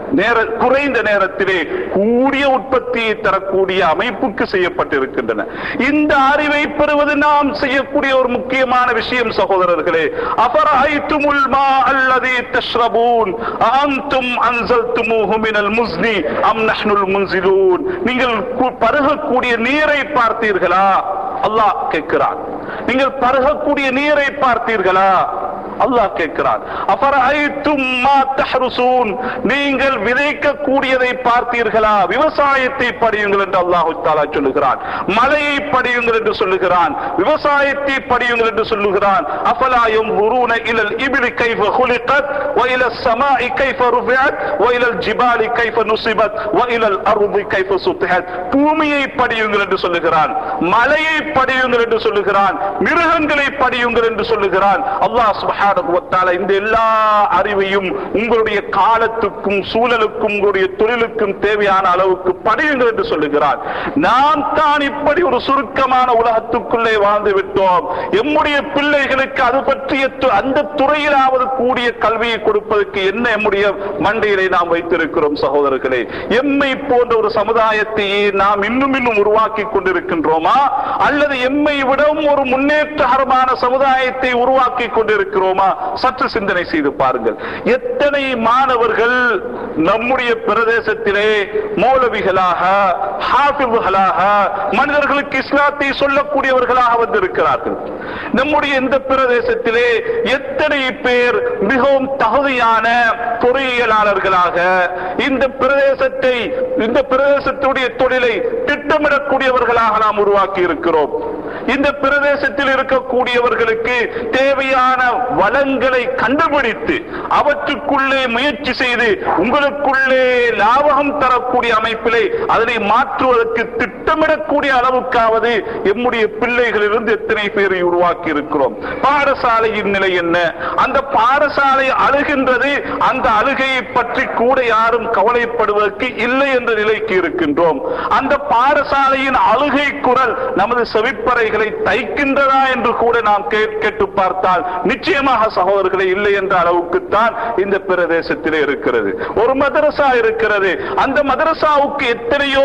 நேர குறைந்த நேரத்திலே கூடிய உற்பத்தியை தரக்கூடிய அமைப்புக்கு செய்யப்பட்டிருக்கின்றன இந்த அறிவை பெறுவது நாம் செய்யக்கூடிய ஒரு முக்கியமான விஷயம் சகோதரர்களே அபராய்த்துமுல் மா அல்லதி தஷ்ரபூன் அன்தும் அன்சல்துமூஹு மினல் முஸ்னி அம் நஹ்னுல் முன்சிலூன் நீங்கள் கு- பருகக்கூடிய நீரை பார்த்தீர்களா அல்லாஹ் கேட்கிறான் நீங்கள் பருகக்கூடிய நீரை பார்த்தீர்களா அல்லாஹ் கேட்கிறான் அஃபரஐத்தும் மா தஹ்ருசூன் நீங்கள் விதைக்கக்கூடியதை பார்த்தீர்களா விவசாயத்தை படியுங்கள் என்று அல்லாஹ் தஆலா சொல்லுகிறான் மலையை படியுங்கள் என்று சொல்லுகிறான் விவசாயத்தை படியுங்கள் என்று சொல்லுகிறான் அஃபலா யன்ظرون الى الابل كيف خلقت والى السماء كيف رفعت والى الجبال كيف نصبت والى الارض كيف سطحت பூமியை படியுங்கள் என்று சொல்லுகிறான் மலையை படியுங்கள் என்று சொல்லுகிறான் மிருகங்களை படியுங்கள் என்று சொல்லுகிறான் அல்லாஹ் சுப்ஹானஹு வ தஆலா இந்த எல்லா அறிவையும் உங்களுடைய காலத்துக்கும் சூழலுக்கும் உங்களுடைய தொழிலுக்கும் தேவையான அளவுக்கு படியுங்கள் என்று சொல்லுகிறான் நாம் தான் இப்படி ஒரு சுருக்கமான உலகத்துக்குள்ளே வாழ்ந்து விட்டோம் எம்முடைய பிள்ளைகளுக்கு அது பற்றிய து- அந்த துறையிலாவது கூடிய கல்வியை கொடுப்பதற்கு என்ன எம்முடைய மண்டையிலே நாம் வைத்திருக்கிறோம் சகோதரர்களே எம்மை போன்ற ஒரு சமுதாயத்தையே நாம் இன்னும் இன்னும் உருவாக்கி கொண்டிருக்கின்றோமா அல்லது எம்மை விடவும் ஒரு முன்னேற்றகரமான சமுதாயத்தை உருவாக்கி கொண்டிருக்கிறோமா சற்று சிந்தனை செய்து பாருங்கள் எத்தனை மாணவர்கள் நம்முடைய பிரதேசத்திலே மௌலவிகளாக ஹாஃபிவுகளாக மனிதர்களுக்கு இஸ்லாத்தை சொல்லக்கூடியவர்களாக வந்திருக்கிறார்கள் நம்முடைய இந்த பிரதேசத்திலே எத்தனை பேர் மிகவும் தகுதியான பொறியியலாளர்களாக இந்த பிரதேசத்தை இந்த பிரதேசத்துடைய தொழிலை திட்டமிடக்கூடியவர்களாக நாம் உருவாக்கி இருக்கிறோம் இந்த பிரதேசத்தில் இருக்கக்கூடியவர்களுக்கு தேவையான வளங்களை கண்டுபிடித்து அவற்றுக்குள்ளே முயற்சி செய்து உங்களுக்குள்ளே லாபகம் தரக்கூடிய அமைப்பிலே அதனை மாற்றுவதற்கு திட்டமிடக்கூடிய அளவுக்காவது எம்முடைய பிள்ளைகளிலிருந்து எத்தனை பேரை உருவாக்கி இருக்கிறோம் பாடசாலையின் நிலை என்ன அந்த பாடசாலை அழுகின்றது அந்த அழுகையை பற்றி கூட யாரும் கவலைப்படுவதற்கு இல்லை என்ற நிலைக்கு இருக்கின்றோம் அந்த பாடசாலையின் அழுகை குரல் நமது செவிப்பறைகளை தைக்கின்றதா என்று கூட நாம் கே- கேட்டு பார்த்தால் நிச்சயமாக சகோதரர்களை இல்லை என்ற அளவுக்குத்தான் இந்த பிரதேசத்திலே இருக்கிறது ஒரு மதரசா இருக்கிறது அந்த மதரசாவுக்கு எத்தனையோ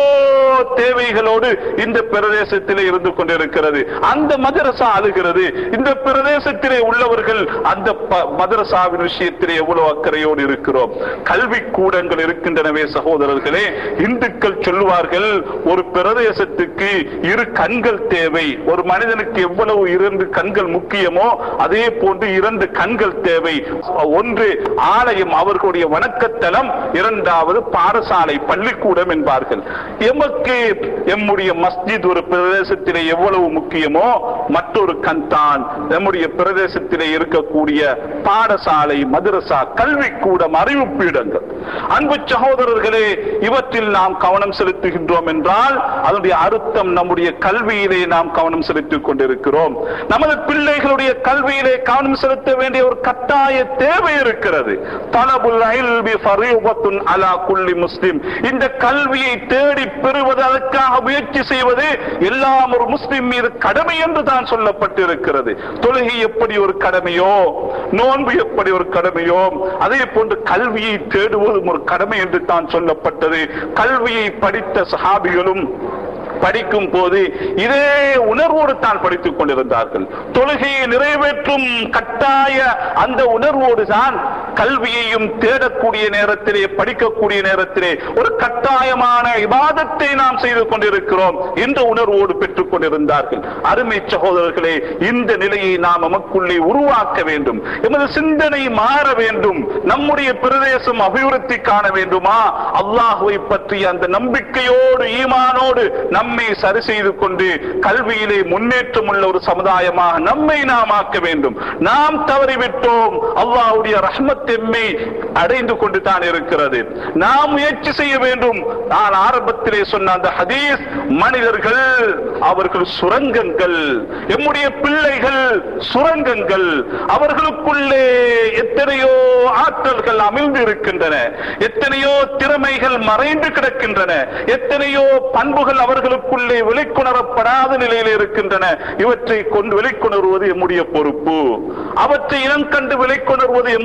தேவைகளோடு இந்த பிரதேசத்திலே இருந்து கொண்டிருக்கிறது அந்த மதரசா அழுகிறது இந்த பிரதேசத்திலே உள்ளவர்கள் அந்த ப- மதரசாவின் விஷயத்திலே எவ்வளவு அக்கறையோடு இருக்கிறோம் கல்வி கூடங்கள் இருக்கின்றனவே சகோதரர்களே இந்துக்கள் சொல்லுவார்கள் ஒரு பிரதேசத்துக்கு இரு கண்கள் தேவை ஒரு மனிதனுக்கு எவ்வளவு இரண்டு கண்கள் முக்கியமோ அதே போன்று இரண்டு கண்கள் தேவை ஒன்று ஆலயம் அவர்களுடைய வணக்கத்தலம் இரண்டாவது பாடசாலை பள்ளிக்கூடம் என்பார்கள் எமக்கு எம்முடைய மஸ்ஜித் ஒரு பிரதேசத்திலே எவ்வளவு முக்கியமோ மற்றொரு கண் தான் நம்முடைய பிரதேசத்திலே இருக்கக்கூடிய பாடசாலை மதரசா கல்விக்கூடம் அறிவு பீடங்கள் அன்பு சகோதரர்களே இவற்றில் நாம் கவனம் செலுத்துகின்றோம் என்றால் அதனுடைய அர்த்தம் நம்முடைய கல்வியிலே நாம் கவனம் செலுத்திக் கொண்டிருக்கிறோம் நமது பிள்ளைகளுடைய கல்வியிலே கவனம் செலுத்த வேண்டிய ஒரு கட்டாய தேவை இருக்கிறது தலபுல் இல்மி ஃபரீபத்துன் அலா குல்லி முஸ்லிம் இந்த கல்வியை தேடி பெறுவது அதற்காக முயற்சி செய்வது எல்லாம் ஒரு முஸ்லிம் மீது கடமை என்று தான் சொல்லப்பட்டிருக்கிறது தொழுகை எப்படி ஒரு கடமையோ நோன்பு எப்படி ஒரு கடமையோ அதே போன்று கல்வியை தேடுவதும் ஒரு கடமை என்று தான் சொல்லப்பட்டது கல்வியை படித்த சஹாபிகளும் படிக்கும் போது இதே உணர்வோடு தான் படித்துக் கொண்டிருந்தார்கள் தொழுகையை நிறைவேற்றும் கட்டாய அந்த உணர்வோடு தான் கல்வியையும் தேடக்கூடிய நேரத்திலே படிக்கக்கூடிய நேரத்திலே ஒரு கட்டாயமான இபாதத்தை நாம் செய்து கொண்டிருக்கிறோம் என்ற உணர்வோடு பெற்றுக் கொண்டிருந்தார்கள் அருமை சகோதரர்களே இந்த நிலையை நாம் நமக்குள்ளே உருவாக்க வேண்டும் எமது சிந்தனை மாற வேண்டும் நம்முடைய பிரதேசம் அபிவிருத்தி காண வேண்டுமா அல்லாஹுவை பற்றிய அந்த நம்பிக்கையோடு ஈமானோடு நம்மை சரி செய்து கொண்டு கல்வியிலே முன்னேற்றம் உள்ள ஒரு சமுதாயமாக நம்மை நாம் ஆக்க வேண்டும் நாம் தவறிவிட்டோம் அல்லாஹ்வுடைய ரஹ்மத் எம்மை அடைந்து கொண்டு தான் இருக்கிறது நாம் முயற்சி செய்ய வேண்டும் நான் ஆரம்பத்திலே சொன்ன அந்த ஹதீஸ் மனிதர்கள் அவர்கள் சுரங்கங்கள் எம்முடைய பிள்ளைகள் சுரங்கங்கள் அவர்களுக்குள்ளே எத்தனையோ ஆற்றல்கள் அமிழ்ந்து இருக்கின்றன எத்தனையோ திறமைகள் மறைந்து கிடக்கின்றன எத்தனையோ பண்புகள் அவர்களுக்குள்ளே வெளிக்கொணரப்படாத நிலையில் இருக்கின்றன இவற்றை கொண்டு வெளிக்கொணர்வது எம்முடைய பொறுப்பு அவற்றை இனம் கண்டு வெளிக்கொணர்வது எம்முடைய பொறுப்பு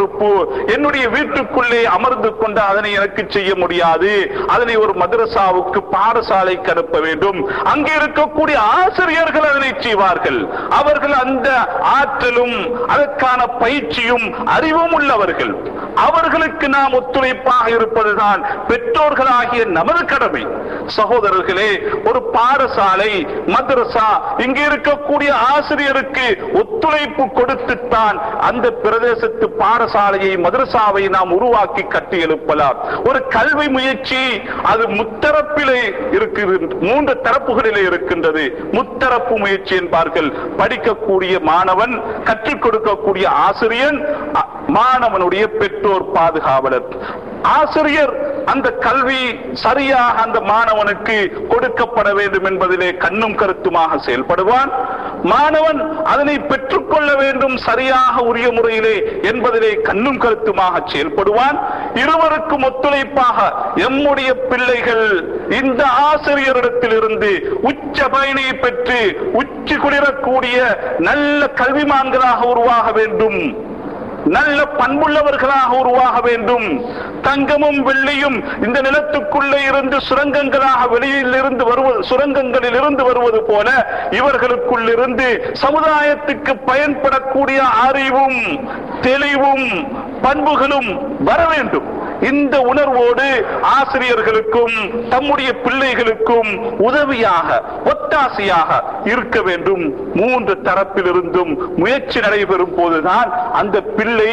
பொறுப்பு என்னுடைய வீட்டுக்குள்ளே அமர்ந்து கொண்டு அதனை எனக்கு செய்ய முடியாது அதனை ஒரு மதரசாவுக்கு பாடசாலைக்கு அனுப்ப வேண்டும் அங்கே இருக்கக்கூடிய ஆசிரியர்கள் அதனை செய்வார்கள் அவர்கள் அந்த ஆற்றலும் அதற்கான பயிற்சியும் அறிவும் உள்ளவர்கள் அவர்களுக்கு நாம் ஒத்துழைப்பாக இருப்பதுதான் பெற்றோர்களாகிய நமது கடமை சகோதரர்களே ஒரு பாடசாலை மதரசா இங்கே இருக்கக்கூடிய ஆசிரியருக்கு ஒத்துழைப்பு கொடுத்துத்தான் அந்த பிரதேசத்து பாடசாலையை மதரசாவை நாம் உருவாக்கி கட்டி எழுப்பலாம் ஒரு கல்வி முயற்சி அது முத்தரப்பிலே இருக்கிறது மூன்று தரப்புகளிலே இருக்கின்றது முத்தரப்பு முயற்சி என்பார்கள் படிக்கக்கூடிய மாணவன் கற்றுக் கொடுக்கக்கூடிய ஆசிரியன் அ- மாணவனுடைய பெற்றோர் பாதுகாவலர் ஆசிரியர் அந்த கல்வி சரியாக அந்த மாணவனுக்கு கொடுக்கப்பட வேண்டும் என்பதிலே கண்ணும் கருத்துமாக செயல்படுவான் மாணவன் அதனை பெற்றுக்கொள்ள வேண்டும் சரியாக உரிய முறையிலே என்பதிலே கண்ணும் கருத்துமாக செயல்படுவான் இருவருக்கும் ஒத்துழைப்பாக எம்முடைய பிள்ளைகள் இந்த ஆசிரியரிடத்திலிருந்து உச்ச பயனை பெற்று உச்சி குளிரக்கூடிய நல்ல கல்விமான்களாக உருவாக வேண்டும் நல்ல பண்புள்ளவர்களாக உருவாக வேண்டும் தங்கமும் வெள்ளியும் இந்த நிலத்துக்குள்ளே இருந்து சுரங்கங்களாக வெளியில் இருந்து வருவது சுரங்கங்களில் இருந்து வருவது போல இவர்களுக்குள் இருந்து சமுதாயத்துக்கு பயன்படக்கூடிய அறிவும் தெளிவும் பண்புகளும் வர வேண்டும் இந்த உணர்வோடு ஆசிரியர்களுக்கும் தம்முடைய பிள்ளைகளுக்கும் உதவியாக ஒத்தாசையாக இருக்க வேண்டும் மூன்று தரப்பிலிருந்தும் முயற்சி நடைபெறும் போதுதான் அந்த பிள்ளை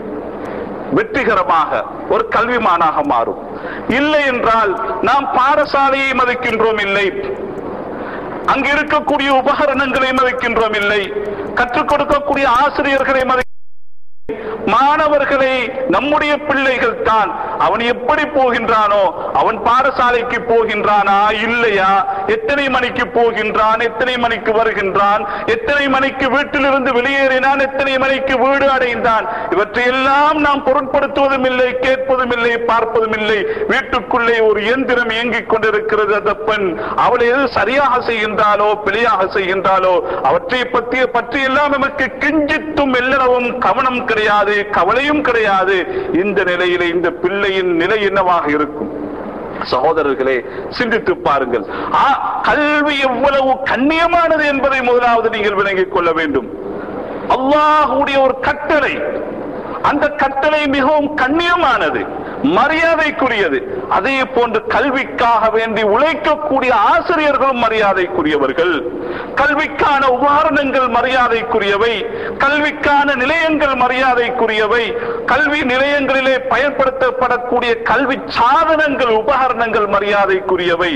வெற்றிகரமாக ஒரு கல்விமானாக மாறும் இல்லை என்றால் நாம் பாடசாலையை மதிக்கின்றோம் இல்லை அங்கு இருக்கக்கூடிய உபகரணங்களை மதிக்கின்றோம் இல்லை கற்றுக் கொடுக்கக்கூடிய ஆசிரியர்களை மதி மாணவர்களை நம்முடைய பிள்ளைகள் தான் அவன் எப்படி போகின்றானோ அவன் பாடசாலைக்கு போகின்றானா இல்லையா எத்தனை மணிக்கு போகின்றான் எத்தனை மணிக்கு வருகின்றான் எத்தனை மணிக்கு வீட்டிலிருந்து வெளியேறினான் எத்தனை மணிக்கு வீடு அடைந்தான் இவற்றையெல்லாம் நாம் பொருட்படுத்துவதும் இல்லை கேட்பதும் இல்லை பார்ப்பதும் இல்லை வீட்டுக்குள்ளே ஒரு இயந்திரம் இயங்கிக் கொண்டிருக்கிறது அந்த பெண் அவள் எது சரியாக செய்கின்றாலோ பிழையாக செய்கின்றாலோ அவற்றை பற்றிய பற்றி எல்லாம் நமக்கு கிஞ்சித்தும் எல்லளவும் கவனம் கிடையாது கவலையும் கிடையாது இந்த நிலையிலே இந்த பிள்ளையின் நிலை என்னவாக இருக்கும் சகோதரர்களே சிந்தித்து பாருங்கள் ஆ, கல்வி எவ்வளவு கண்ணியமானது என்பதை முதலாவது நீங்கள் விளங்கிக் கொள்ள வேண்டும் அல்லாஹுடைய ஒரு கட்டளை அந்த கட்டளை மிகவும் கண்ணியமானது மரியாதைக்குரியது அதே போன்று கல்விக்காக வேண்டி உழைக்கக்கூடிய ஆசிரியர்களும் மரியாதைக்குரியவர்கள் கல்விக்கான உபகரணங்கள் மரியாதைக்குரியவை கல்விக்கான நிலையங்கள் மரியாதைக்குரியவை கல்வி நிலையங்களிலே பயன்படுத்தப்படக்கூடிய கல்வி சாதனங்கள் உபகரணங்கள் மரியாதைக்குரியவை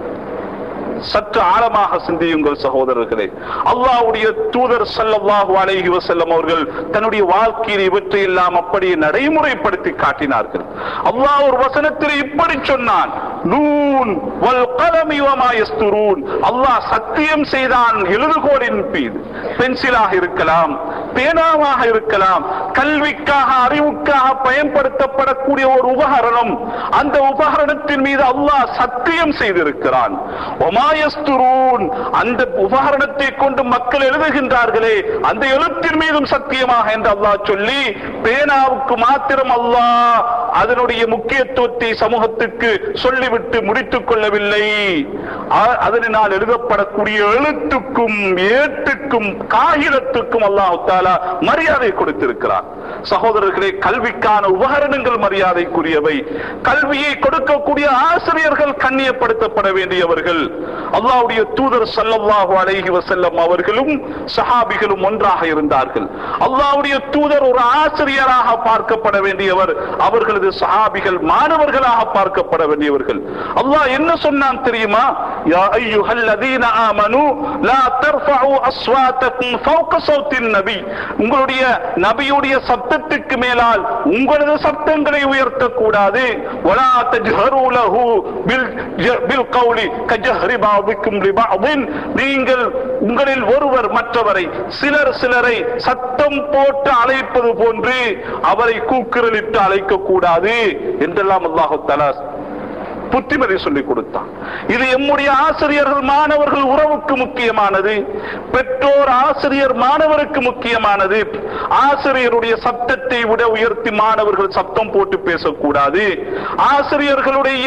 சற்று ஆழமாக சிந்தியுங்கள் சகோதரர்களே அல்லாஹ்வுடைய தூதர் ஸல்லல்லாஹு அலைஹி வஸல்லம் அவர்கள் தன்னுடைய வாழ்க்கையில் இவற்றை எல்லாம் அப்படியே நடைமுறைப்படுத்தி காட்டினார்கள் அல்லாஹ் ஒரு வசனத்தில் இப்படி சொன்னான் நூன் வல் கலமி வமா யஸ்துரூன் அல்லாஹ் சத்தியம் செய்தான் எழுதுகோலின் மீது பென்சிலாக இருக்கலாம் பேனாவாக இருக்கலாம் கல்விக்காக அறிவுக்காக பயன்படுத்தப்படக்கூடிய ஒரு உபகரணம் அந்த உபகரணத்தின் மீது அல்லாஹ் சத்தியம் செய்திருக்கிறான் ஒமாயஸ்துரூன் அந்த உபகரணத்தை கொண்டு மக்கள் எழுதுகின்றார்களே அந்த எழுத்தின் மீதும் சத்தியமாக என்று அல்லாஹ் சொல்லி பேனாவுக்கு மாத்திரம் அல்லாஹ் அதனுடைய முக்கியத்துவத்தை சமூகத்துக்கு சொல்லிவிட்டு முடித்துக் கொள்ளவில்லை அ- அதனால் எழுதப்படக்கூடிய எழுத்துக்கும் ஏட்டுக்கும் காகிதத்துக்கும் அல்லாஹ் தாலா மரியாதை கொடுத்திருக்கிறார் சகோதரர்களே கல்விக்கான உபகரணங்கள் மரியாதைக்குரியவை கல்வியை கொடுக்கக்கூடிய ஆசிரியர்கள் கண்ணியப்படுத்தப்பட வேண்டியவர்கள் அல்லாஹ்வுடைய தூதர் ஸல்லல்லாஹு அலைஹி வஸல்லம் அவர்களும் சஹாபிகளும் ஒன்றாக இருந்தார்கள் அல்லாஹ்வுடைய தூதர் ஒரு ஆசிரியராக பார்க்கப்பட வேண்டியவர் அவர்களது சஹாபிகள் மாணவர்களாக பார்க்கப்பட வேண்டியவர்கள் அல்லாஹ் என்ன சொன்னான் தெரியுமா யா அய்யுஹல்லதீன ஆமனு லா தர்ஃபஉ அஸ்வாத்தக்கும் ஃபௌக ஸௌத்தின் நபி உங்களுடைய நபியுடைய சப்தத்துக்கு மேலால் உங்களது சப்தங்களை உயர்த்தக்கூடாது வலா தஜ்ஹரு லஹு பில் ஜ- பில் கௌலி கஜஹரி பாபிக்கும் லிபாதின் நீங்கள் உங்களில் ஒருவர் மற்றவரை சிலர் சிலரை சத்தம் போட்டு அழைப்பது போன்று அவரை கூக்குரலிட்டு அழைக்க கூடாது என்றெல்லாம் அல்லாஹு தஆலா புத்திமதி சொல்லிக் கொடுத்தான் இது எம்முடைய ஆசிரியர்கள் மாணவர்கள் உறவுக்கு முக்கியமானது பெற்றோர் ஆசிரியர் மாணவருக்கு முக்கியமானது ஆசிரியருடைய சப்தத்தை விட உயர்த்தி மாணவர்கள் சப்தம் போட்டு பேசக்கூடாது ஆசிரியர்களுடைய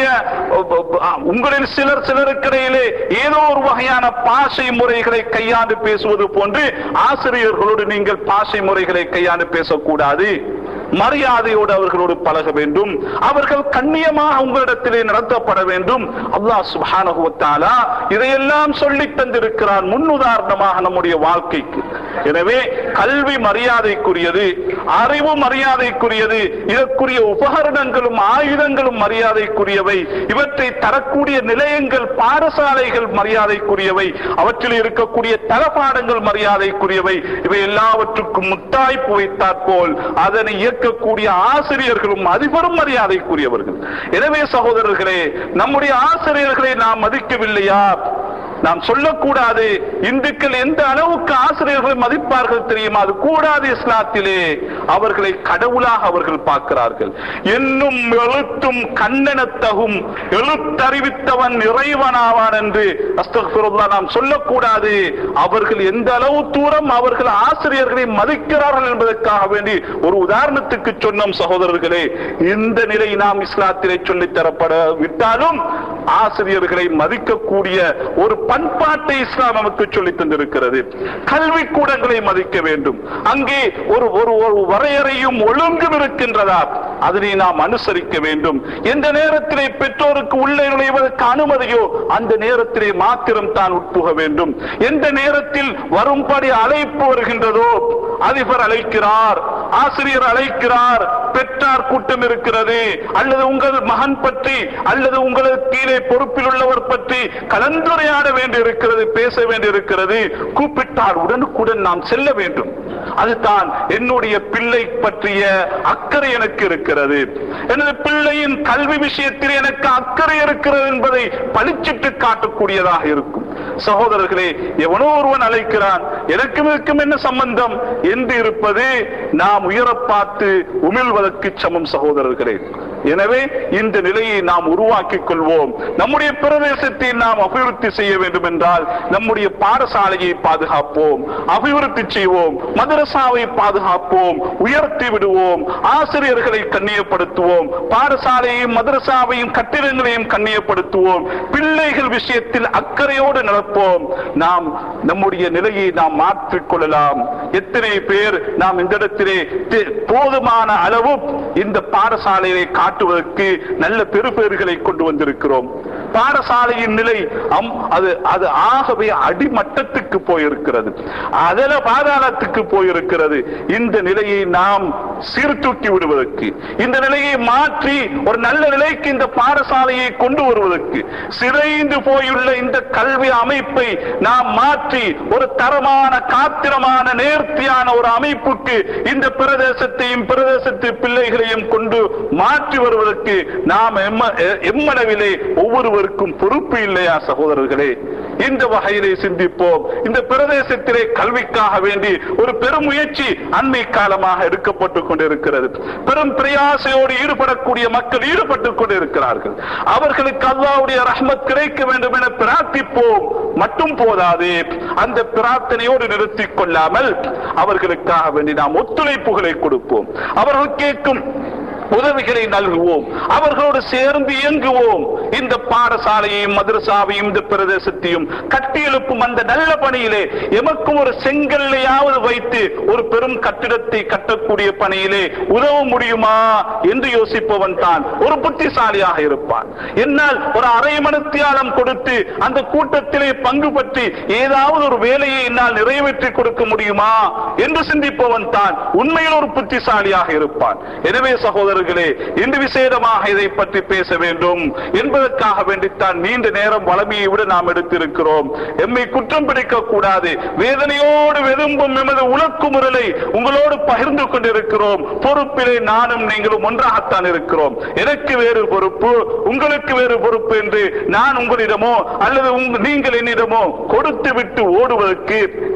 உங்களில் சிலர் சிலருக்கிடையிலே ஏதோ ஒரு வகையான பாஷை முறைகளை கையாண்டு பேசுவது போன்று ஆசிரியர்களோடு நீங்கள் பாஷை முறைகளை கையாண்டு பேசக்கூடாது மரியாதையோடு அவர்களோடு பழக வேண்டும் அவர்கள் கண்ணியமாக உங்களிடத்திலே நடத்தப்பட வேண்டும் அல்லாஹ் சுப்ஹானஹு வ தஆலா இதையெல்லாம் சொல்லி தந்திருக்கிறான் முன்னுதாரணமாக நம்முடைய வாழ்க்கைக்கு எனவே கல்வி மரியாதைக்குரியது அறிவு மரியாதைக்குரியது இதற்குரிய உபகரணங்களும் ஆயுதங்களும் மரியாதைக்குரியவை இவற்றை தரக்கூடிய நிலையங்கள் பாடசாலைகள் மரியாதைக்குரியவை அவற்றில் இருக்கக்கூடிய தளபாடங்கள் மரியாதைக்குரியவை இவை எல்லாவற்றுக்கும் முத்தாய்ப்பு வைத்தாற் போல் அதனை இயக்கக்கூடிய ஆசிரியர்களும் அதிபரும் மரியாதைக்குரியவர்கள் எனவே சகோதரர்களே நம்முடைய ஆசிரியர்களை நாம் மதிக்கவில்லையா நாம் சொல்லக்கூடாது இந்துக்கள் எந்த அளவுக்கு ஆசிரியர்களை மதிப்பார்கள் தெரியுமா அது கூடாது இஸ்லாத்திலே அவர்களை கடவுளாக அவர்கள் பார்க்கிறார்கள் என்னும் எழுத்தும் கண்ணனத்தகும் எழுத்தறிவித்தவன் இறைவனாவான் என்று அஸ்தக்ஃபிருல்லாஹ் நாம் சொல்லக்கூடாது அவர்கள் எந்த அளவு தூரம் அவர்கள் ஆசிரியர்களை மதிக்கிறார்கள் என்பதற்காக வேண்டி ஒரு உதாரணத்துக்கு சொன்னோம் சகோதரர்களே இந்த நிலை நாம் இஸ்லாத்திலே சொல்லித் தரப்பட விட்டாலும் ஆசிரியர்களை மதிக்கக்கூடிய ஒரு பண்பாட்டை இஸ்லாம் நமக்கு சொல்லித் தந்திருக்கிறது கல்வி கூடங்களை மதிக்க வேண்டும் அங்கே ஒரு ஒரு ஒரு வரையறையும் ஒழுங்கும் இருக்கின்றதா அதனை நாம் அனுசரிக்க வேண்டும் எந்த நேரத்திலே பெற்றோருக்கு உள்ளே நுழைவதற்கு அனுமதியோ அந்த நேரத்திலே மாத்திரம் தான் உட்புக வேண்டும் எந்த நேரத்தில் வரும்படி அழைப்பு வருகின்றதோ அதிபர் அழைக்கிறார் ஆசிரியர் அழைக்கிறார் பெற்றார் கூட்டம் இருக்கிறது அல்லது உங்கள் மகன் பற்றி அல்லது உங்களுக்கு கீழே பொறுப்பில் உள்ளவர் பற்றி கலந்துரையாட வேண்டி இருக்கிறது பேச வேண்டி இருக்கிறது கூப்பிட்டால் உடனுக்குடன் நாம் செல்ல வேண்டும் அதுதான் என்னுடைய பிள்ளை பற்றிய அக்கறை எனக்கு இருக்கிறது எனது பிள்ளையின் கல்வி விஷயத்தில் எனக்கு அக்கறை இருக்கிறது என்பதை பளிச்சிட்டு காட்டக்கூடியதாக இருக்கும் சகோதரர்களே எவனோ ஒருவன் அழைக்கிறான் எனக்கும் இருக்கும் என்ன சம்பந்தம் என்று இருப்பது நாம் உயரப் பார்த்து உமிழ்வதற்கு சமம் சகோதரர்களே எனவே இந்த நிலையை நாம் உருவாக்கிக் கொள்வோம் நம்முடைய பிரதேசத்தை நாம் அபிவிருத்தி செய்ய வேண்டும் என்றால் நம்முடைய பாடசாலையை பாதுகாப்போம் அபிவிருத்தி செய்வோம் மதரசாவை பாதுகாப்போம் உயர்த்தி விடுவோம் ஆசிரியர்களை கண்ணியப்படுத்துவோம் பாடசாலையையும் மதரசாவையும் கட்டிடங்களையும் கண்ணியப்படுத்துவோம் பிள்ளைகள் விஷயத்தில் அக்கறையோடு நடப்போம் நாம் நம்முடைய நிலையை நாம் மாற்றிக் கொள்ளலாம் எத்தனை பேர் நாம் இந்த இடத்திலே தி- போதுமான அளவு இந்த பாடசாலையை காட்டுவதற்கு நல்ல பெறுபேறுகளை கொண்டு வந்திருக்கிறோம் பாடசாலையின் நிலை அம்- அது அது ஆகவே அடிமட்டத்துக்கு போயிருக்கிறது அதல பாதாளத்துக்கு போயிருக்கிறது இந்த நிலையை நாம் சீர்தூக்கி விடுவதற்கு இந்த நிலையை மாற்றி ஒரு நல்ல நிலைக்கு இந்த பாடசாலையை கொண்டு வருவதற்கு சிதைந்து போயுள்ள இந்த கல்வி அமைப்பை நாம் மாற்றி ஒரு தரமான காத்திரமான நேர்த்தியான ஒரு அமைப்புக்கு இந்த பிரதேசத்தையும் பிரதேசத்து பிள்ளைகளையும் கொண்டு மாற்றி வருவதற்கு நாம் எம்ம- எ- எம்மளவிலே ஒவ்வொருவருக்கும் பொறுப்பு இல்லையா சகோதரர்களே இந்த வகையிலே சிந்திப்போம் இந்த பிரதேசத்திலே கல்விக்காக வேண்டி ஒரு பெரும் முயற்சி அண்மை காலமாக எடுக்கப்பட்டுக் கொண்டிருக்கிறது பெரும் பிரயாசையோடு ஈடுபடக்கூடிய மக்கள் ஈடுபட்டுக் கொண்டிருக்கிறார்கள் அவர்களுக்கு அல்லாவுடைய ரஹ்மத் கிடைக்க வேண்டும் என பிரார்த்திப்போம் மட்டும் போதாது அந்த பிரார்த்தனையோடு நிறுத்திக் கொள்ளாமல் அவர்களுக்காக வேண்டி நாம் ஒத்துழைப்புகளை கொடுப்போம் அவர்கள் கேட்கும் உதவிகளை நல்குவோம் அவர்களோடு சேர்ந்து இயங்குவோம் இந்த பாடசாலையையும் மதரசாவையும் இந்த பிரதேசத்தையும் கட்டியெழுப்பும் அந்த நல்ல பணியிலே எமக்கும் ஒரு செங்கல்லையாவது வைத்து ஒரு பெரும் கட்டிடத்தை கட்டக்கூடிய பணியிலே உதவ முடியுமா என்று யோசிப்பவன் தான் ஒரு புத்திசாலியாக இருப்பான் என்னால் ஒரு அரை மணித்தியாலம் கொடுத்து அந்த கூட்டத்திலே பங்கு பற்றி ஏதாவது ஒரு வேலையை என்னால் நிறைவேற்றி கொடுக்க முடியுமா என்று சிந்திப்பவன் தான் உண்மையில் ஒரு புத்திசாலியாக இருப்பான் எனவே சகோதரர்களே இன்று விசேடமாக இதை பற்றி பேச வேண்டும் என்பதற்காக வேண்டித்தான் நீண்ட நேரம் வளமையை விட நாம் எடுத்திருக்கிறோம் எம்மை குற்றம் பிடிக்க கூடாது வேதனையோடு வெதும்பும் எமது உலக்குமுறலை உங்களோடு பகிர்ந்து கொண்டிருக்கிறோம் பொறுப்பிலே நானும் நீங்களும் ஒன்றாகத்தான் இருக்கிறோம் எனக்கு வேறு பொறுப்பு உங்களுக்கு வேறு பொறுப்பு என்று நான் உங்களிடமோ அல்லது உங்க- நீங்கள் என்னிடமோ கொடுத்து விட்டு ஓடுவதற்கு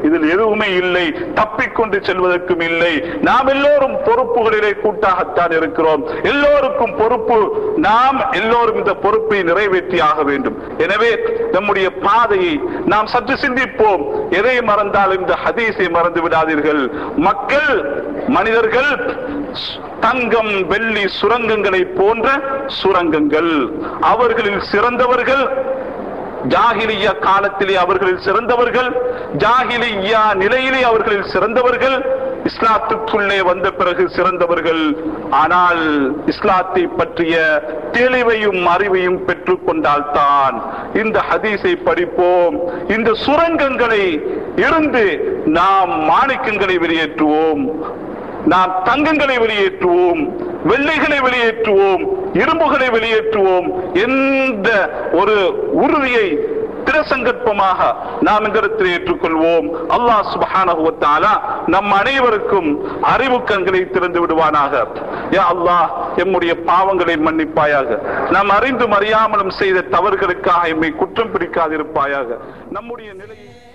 இதில் எதுவுமே இல்லை தப்பிக்கொண்டு செல்வதற்கும் இல்லை நாம் எல்லோரும் பொறுப்புகளிலே கூட்டாகத்தான் இருக்கிறோம் எல்லோருக்கும் பொறுப்பு நாம் எல்லோரும் இந்த பொறுப்பை நிறைவேற்றி ஆக வேண்டும் எனவே நம்முடைய பாதையை நாம் சற்று சிந்திப்போம் எதை மறந்தாலும் இந்த ஹதீஸை மறந்து விடாதீர்கள் மக்கள் மனிதர்கள் தங்கம் வெள்ளி சுரங்கங்களை போன்ற சுரங்கங்கள் அவர்களில் சிறந்தவர்கள் ஜாகிலியா காலத்திலே அவர்களில் சிறந்தவர்கள் ஜாகிலியா நிலையிலே அவர்களில் சிறந்தவர்கள் இஸ்லாத்துக்குள்ளே வந்த பிறகு சிறந்தவர்கள் ஆனால் இஸ்லாத்தை பற்றிய தெளிவையும் அறிவையும் பெற்றுக் கொண்டால்தான் இந்த ஹதீஸை படிப்போம் இந்த சுரங்கங்களை இருந்து நாம் மாணிக்கங்களை வெளியேற்றுவோம் நாம் தங்கங்களை வெளியேற்றுவோம் வெள்ளைகளை வெளியேற்றுவோம் இரும்புகளை வெளியேற்றுவோம் எந்த ஒரு உறுதியை திரசங்கற்பமாக நாம் இந்த இடத்தில் ஏற்றுக்கொள்வோம் அல்லாஹ் சுபஹானஹு வ தஆலா நம் அனைவருக்கும் அறிவு கண்களை திறந்து விடுவானாக யா அல்லாஹ் எம்முடைய பாவங்களை மன்னிப்பாயாக நாம் அறிந்தும் அறியாமலும் செய்த தவறுகளுக்காக எம்மை குற்றம் பிடிக்காதிருப்பாயாக நம்முடைய நிலையை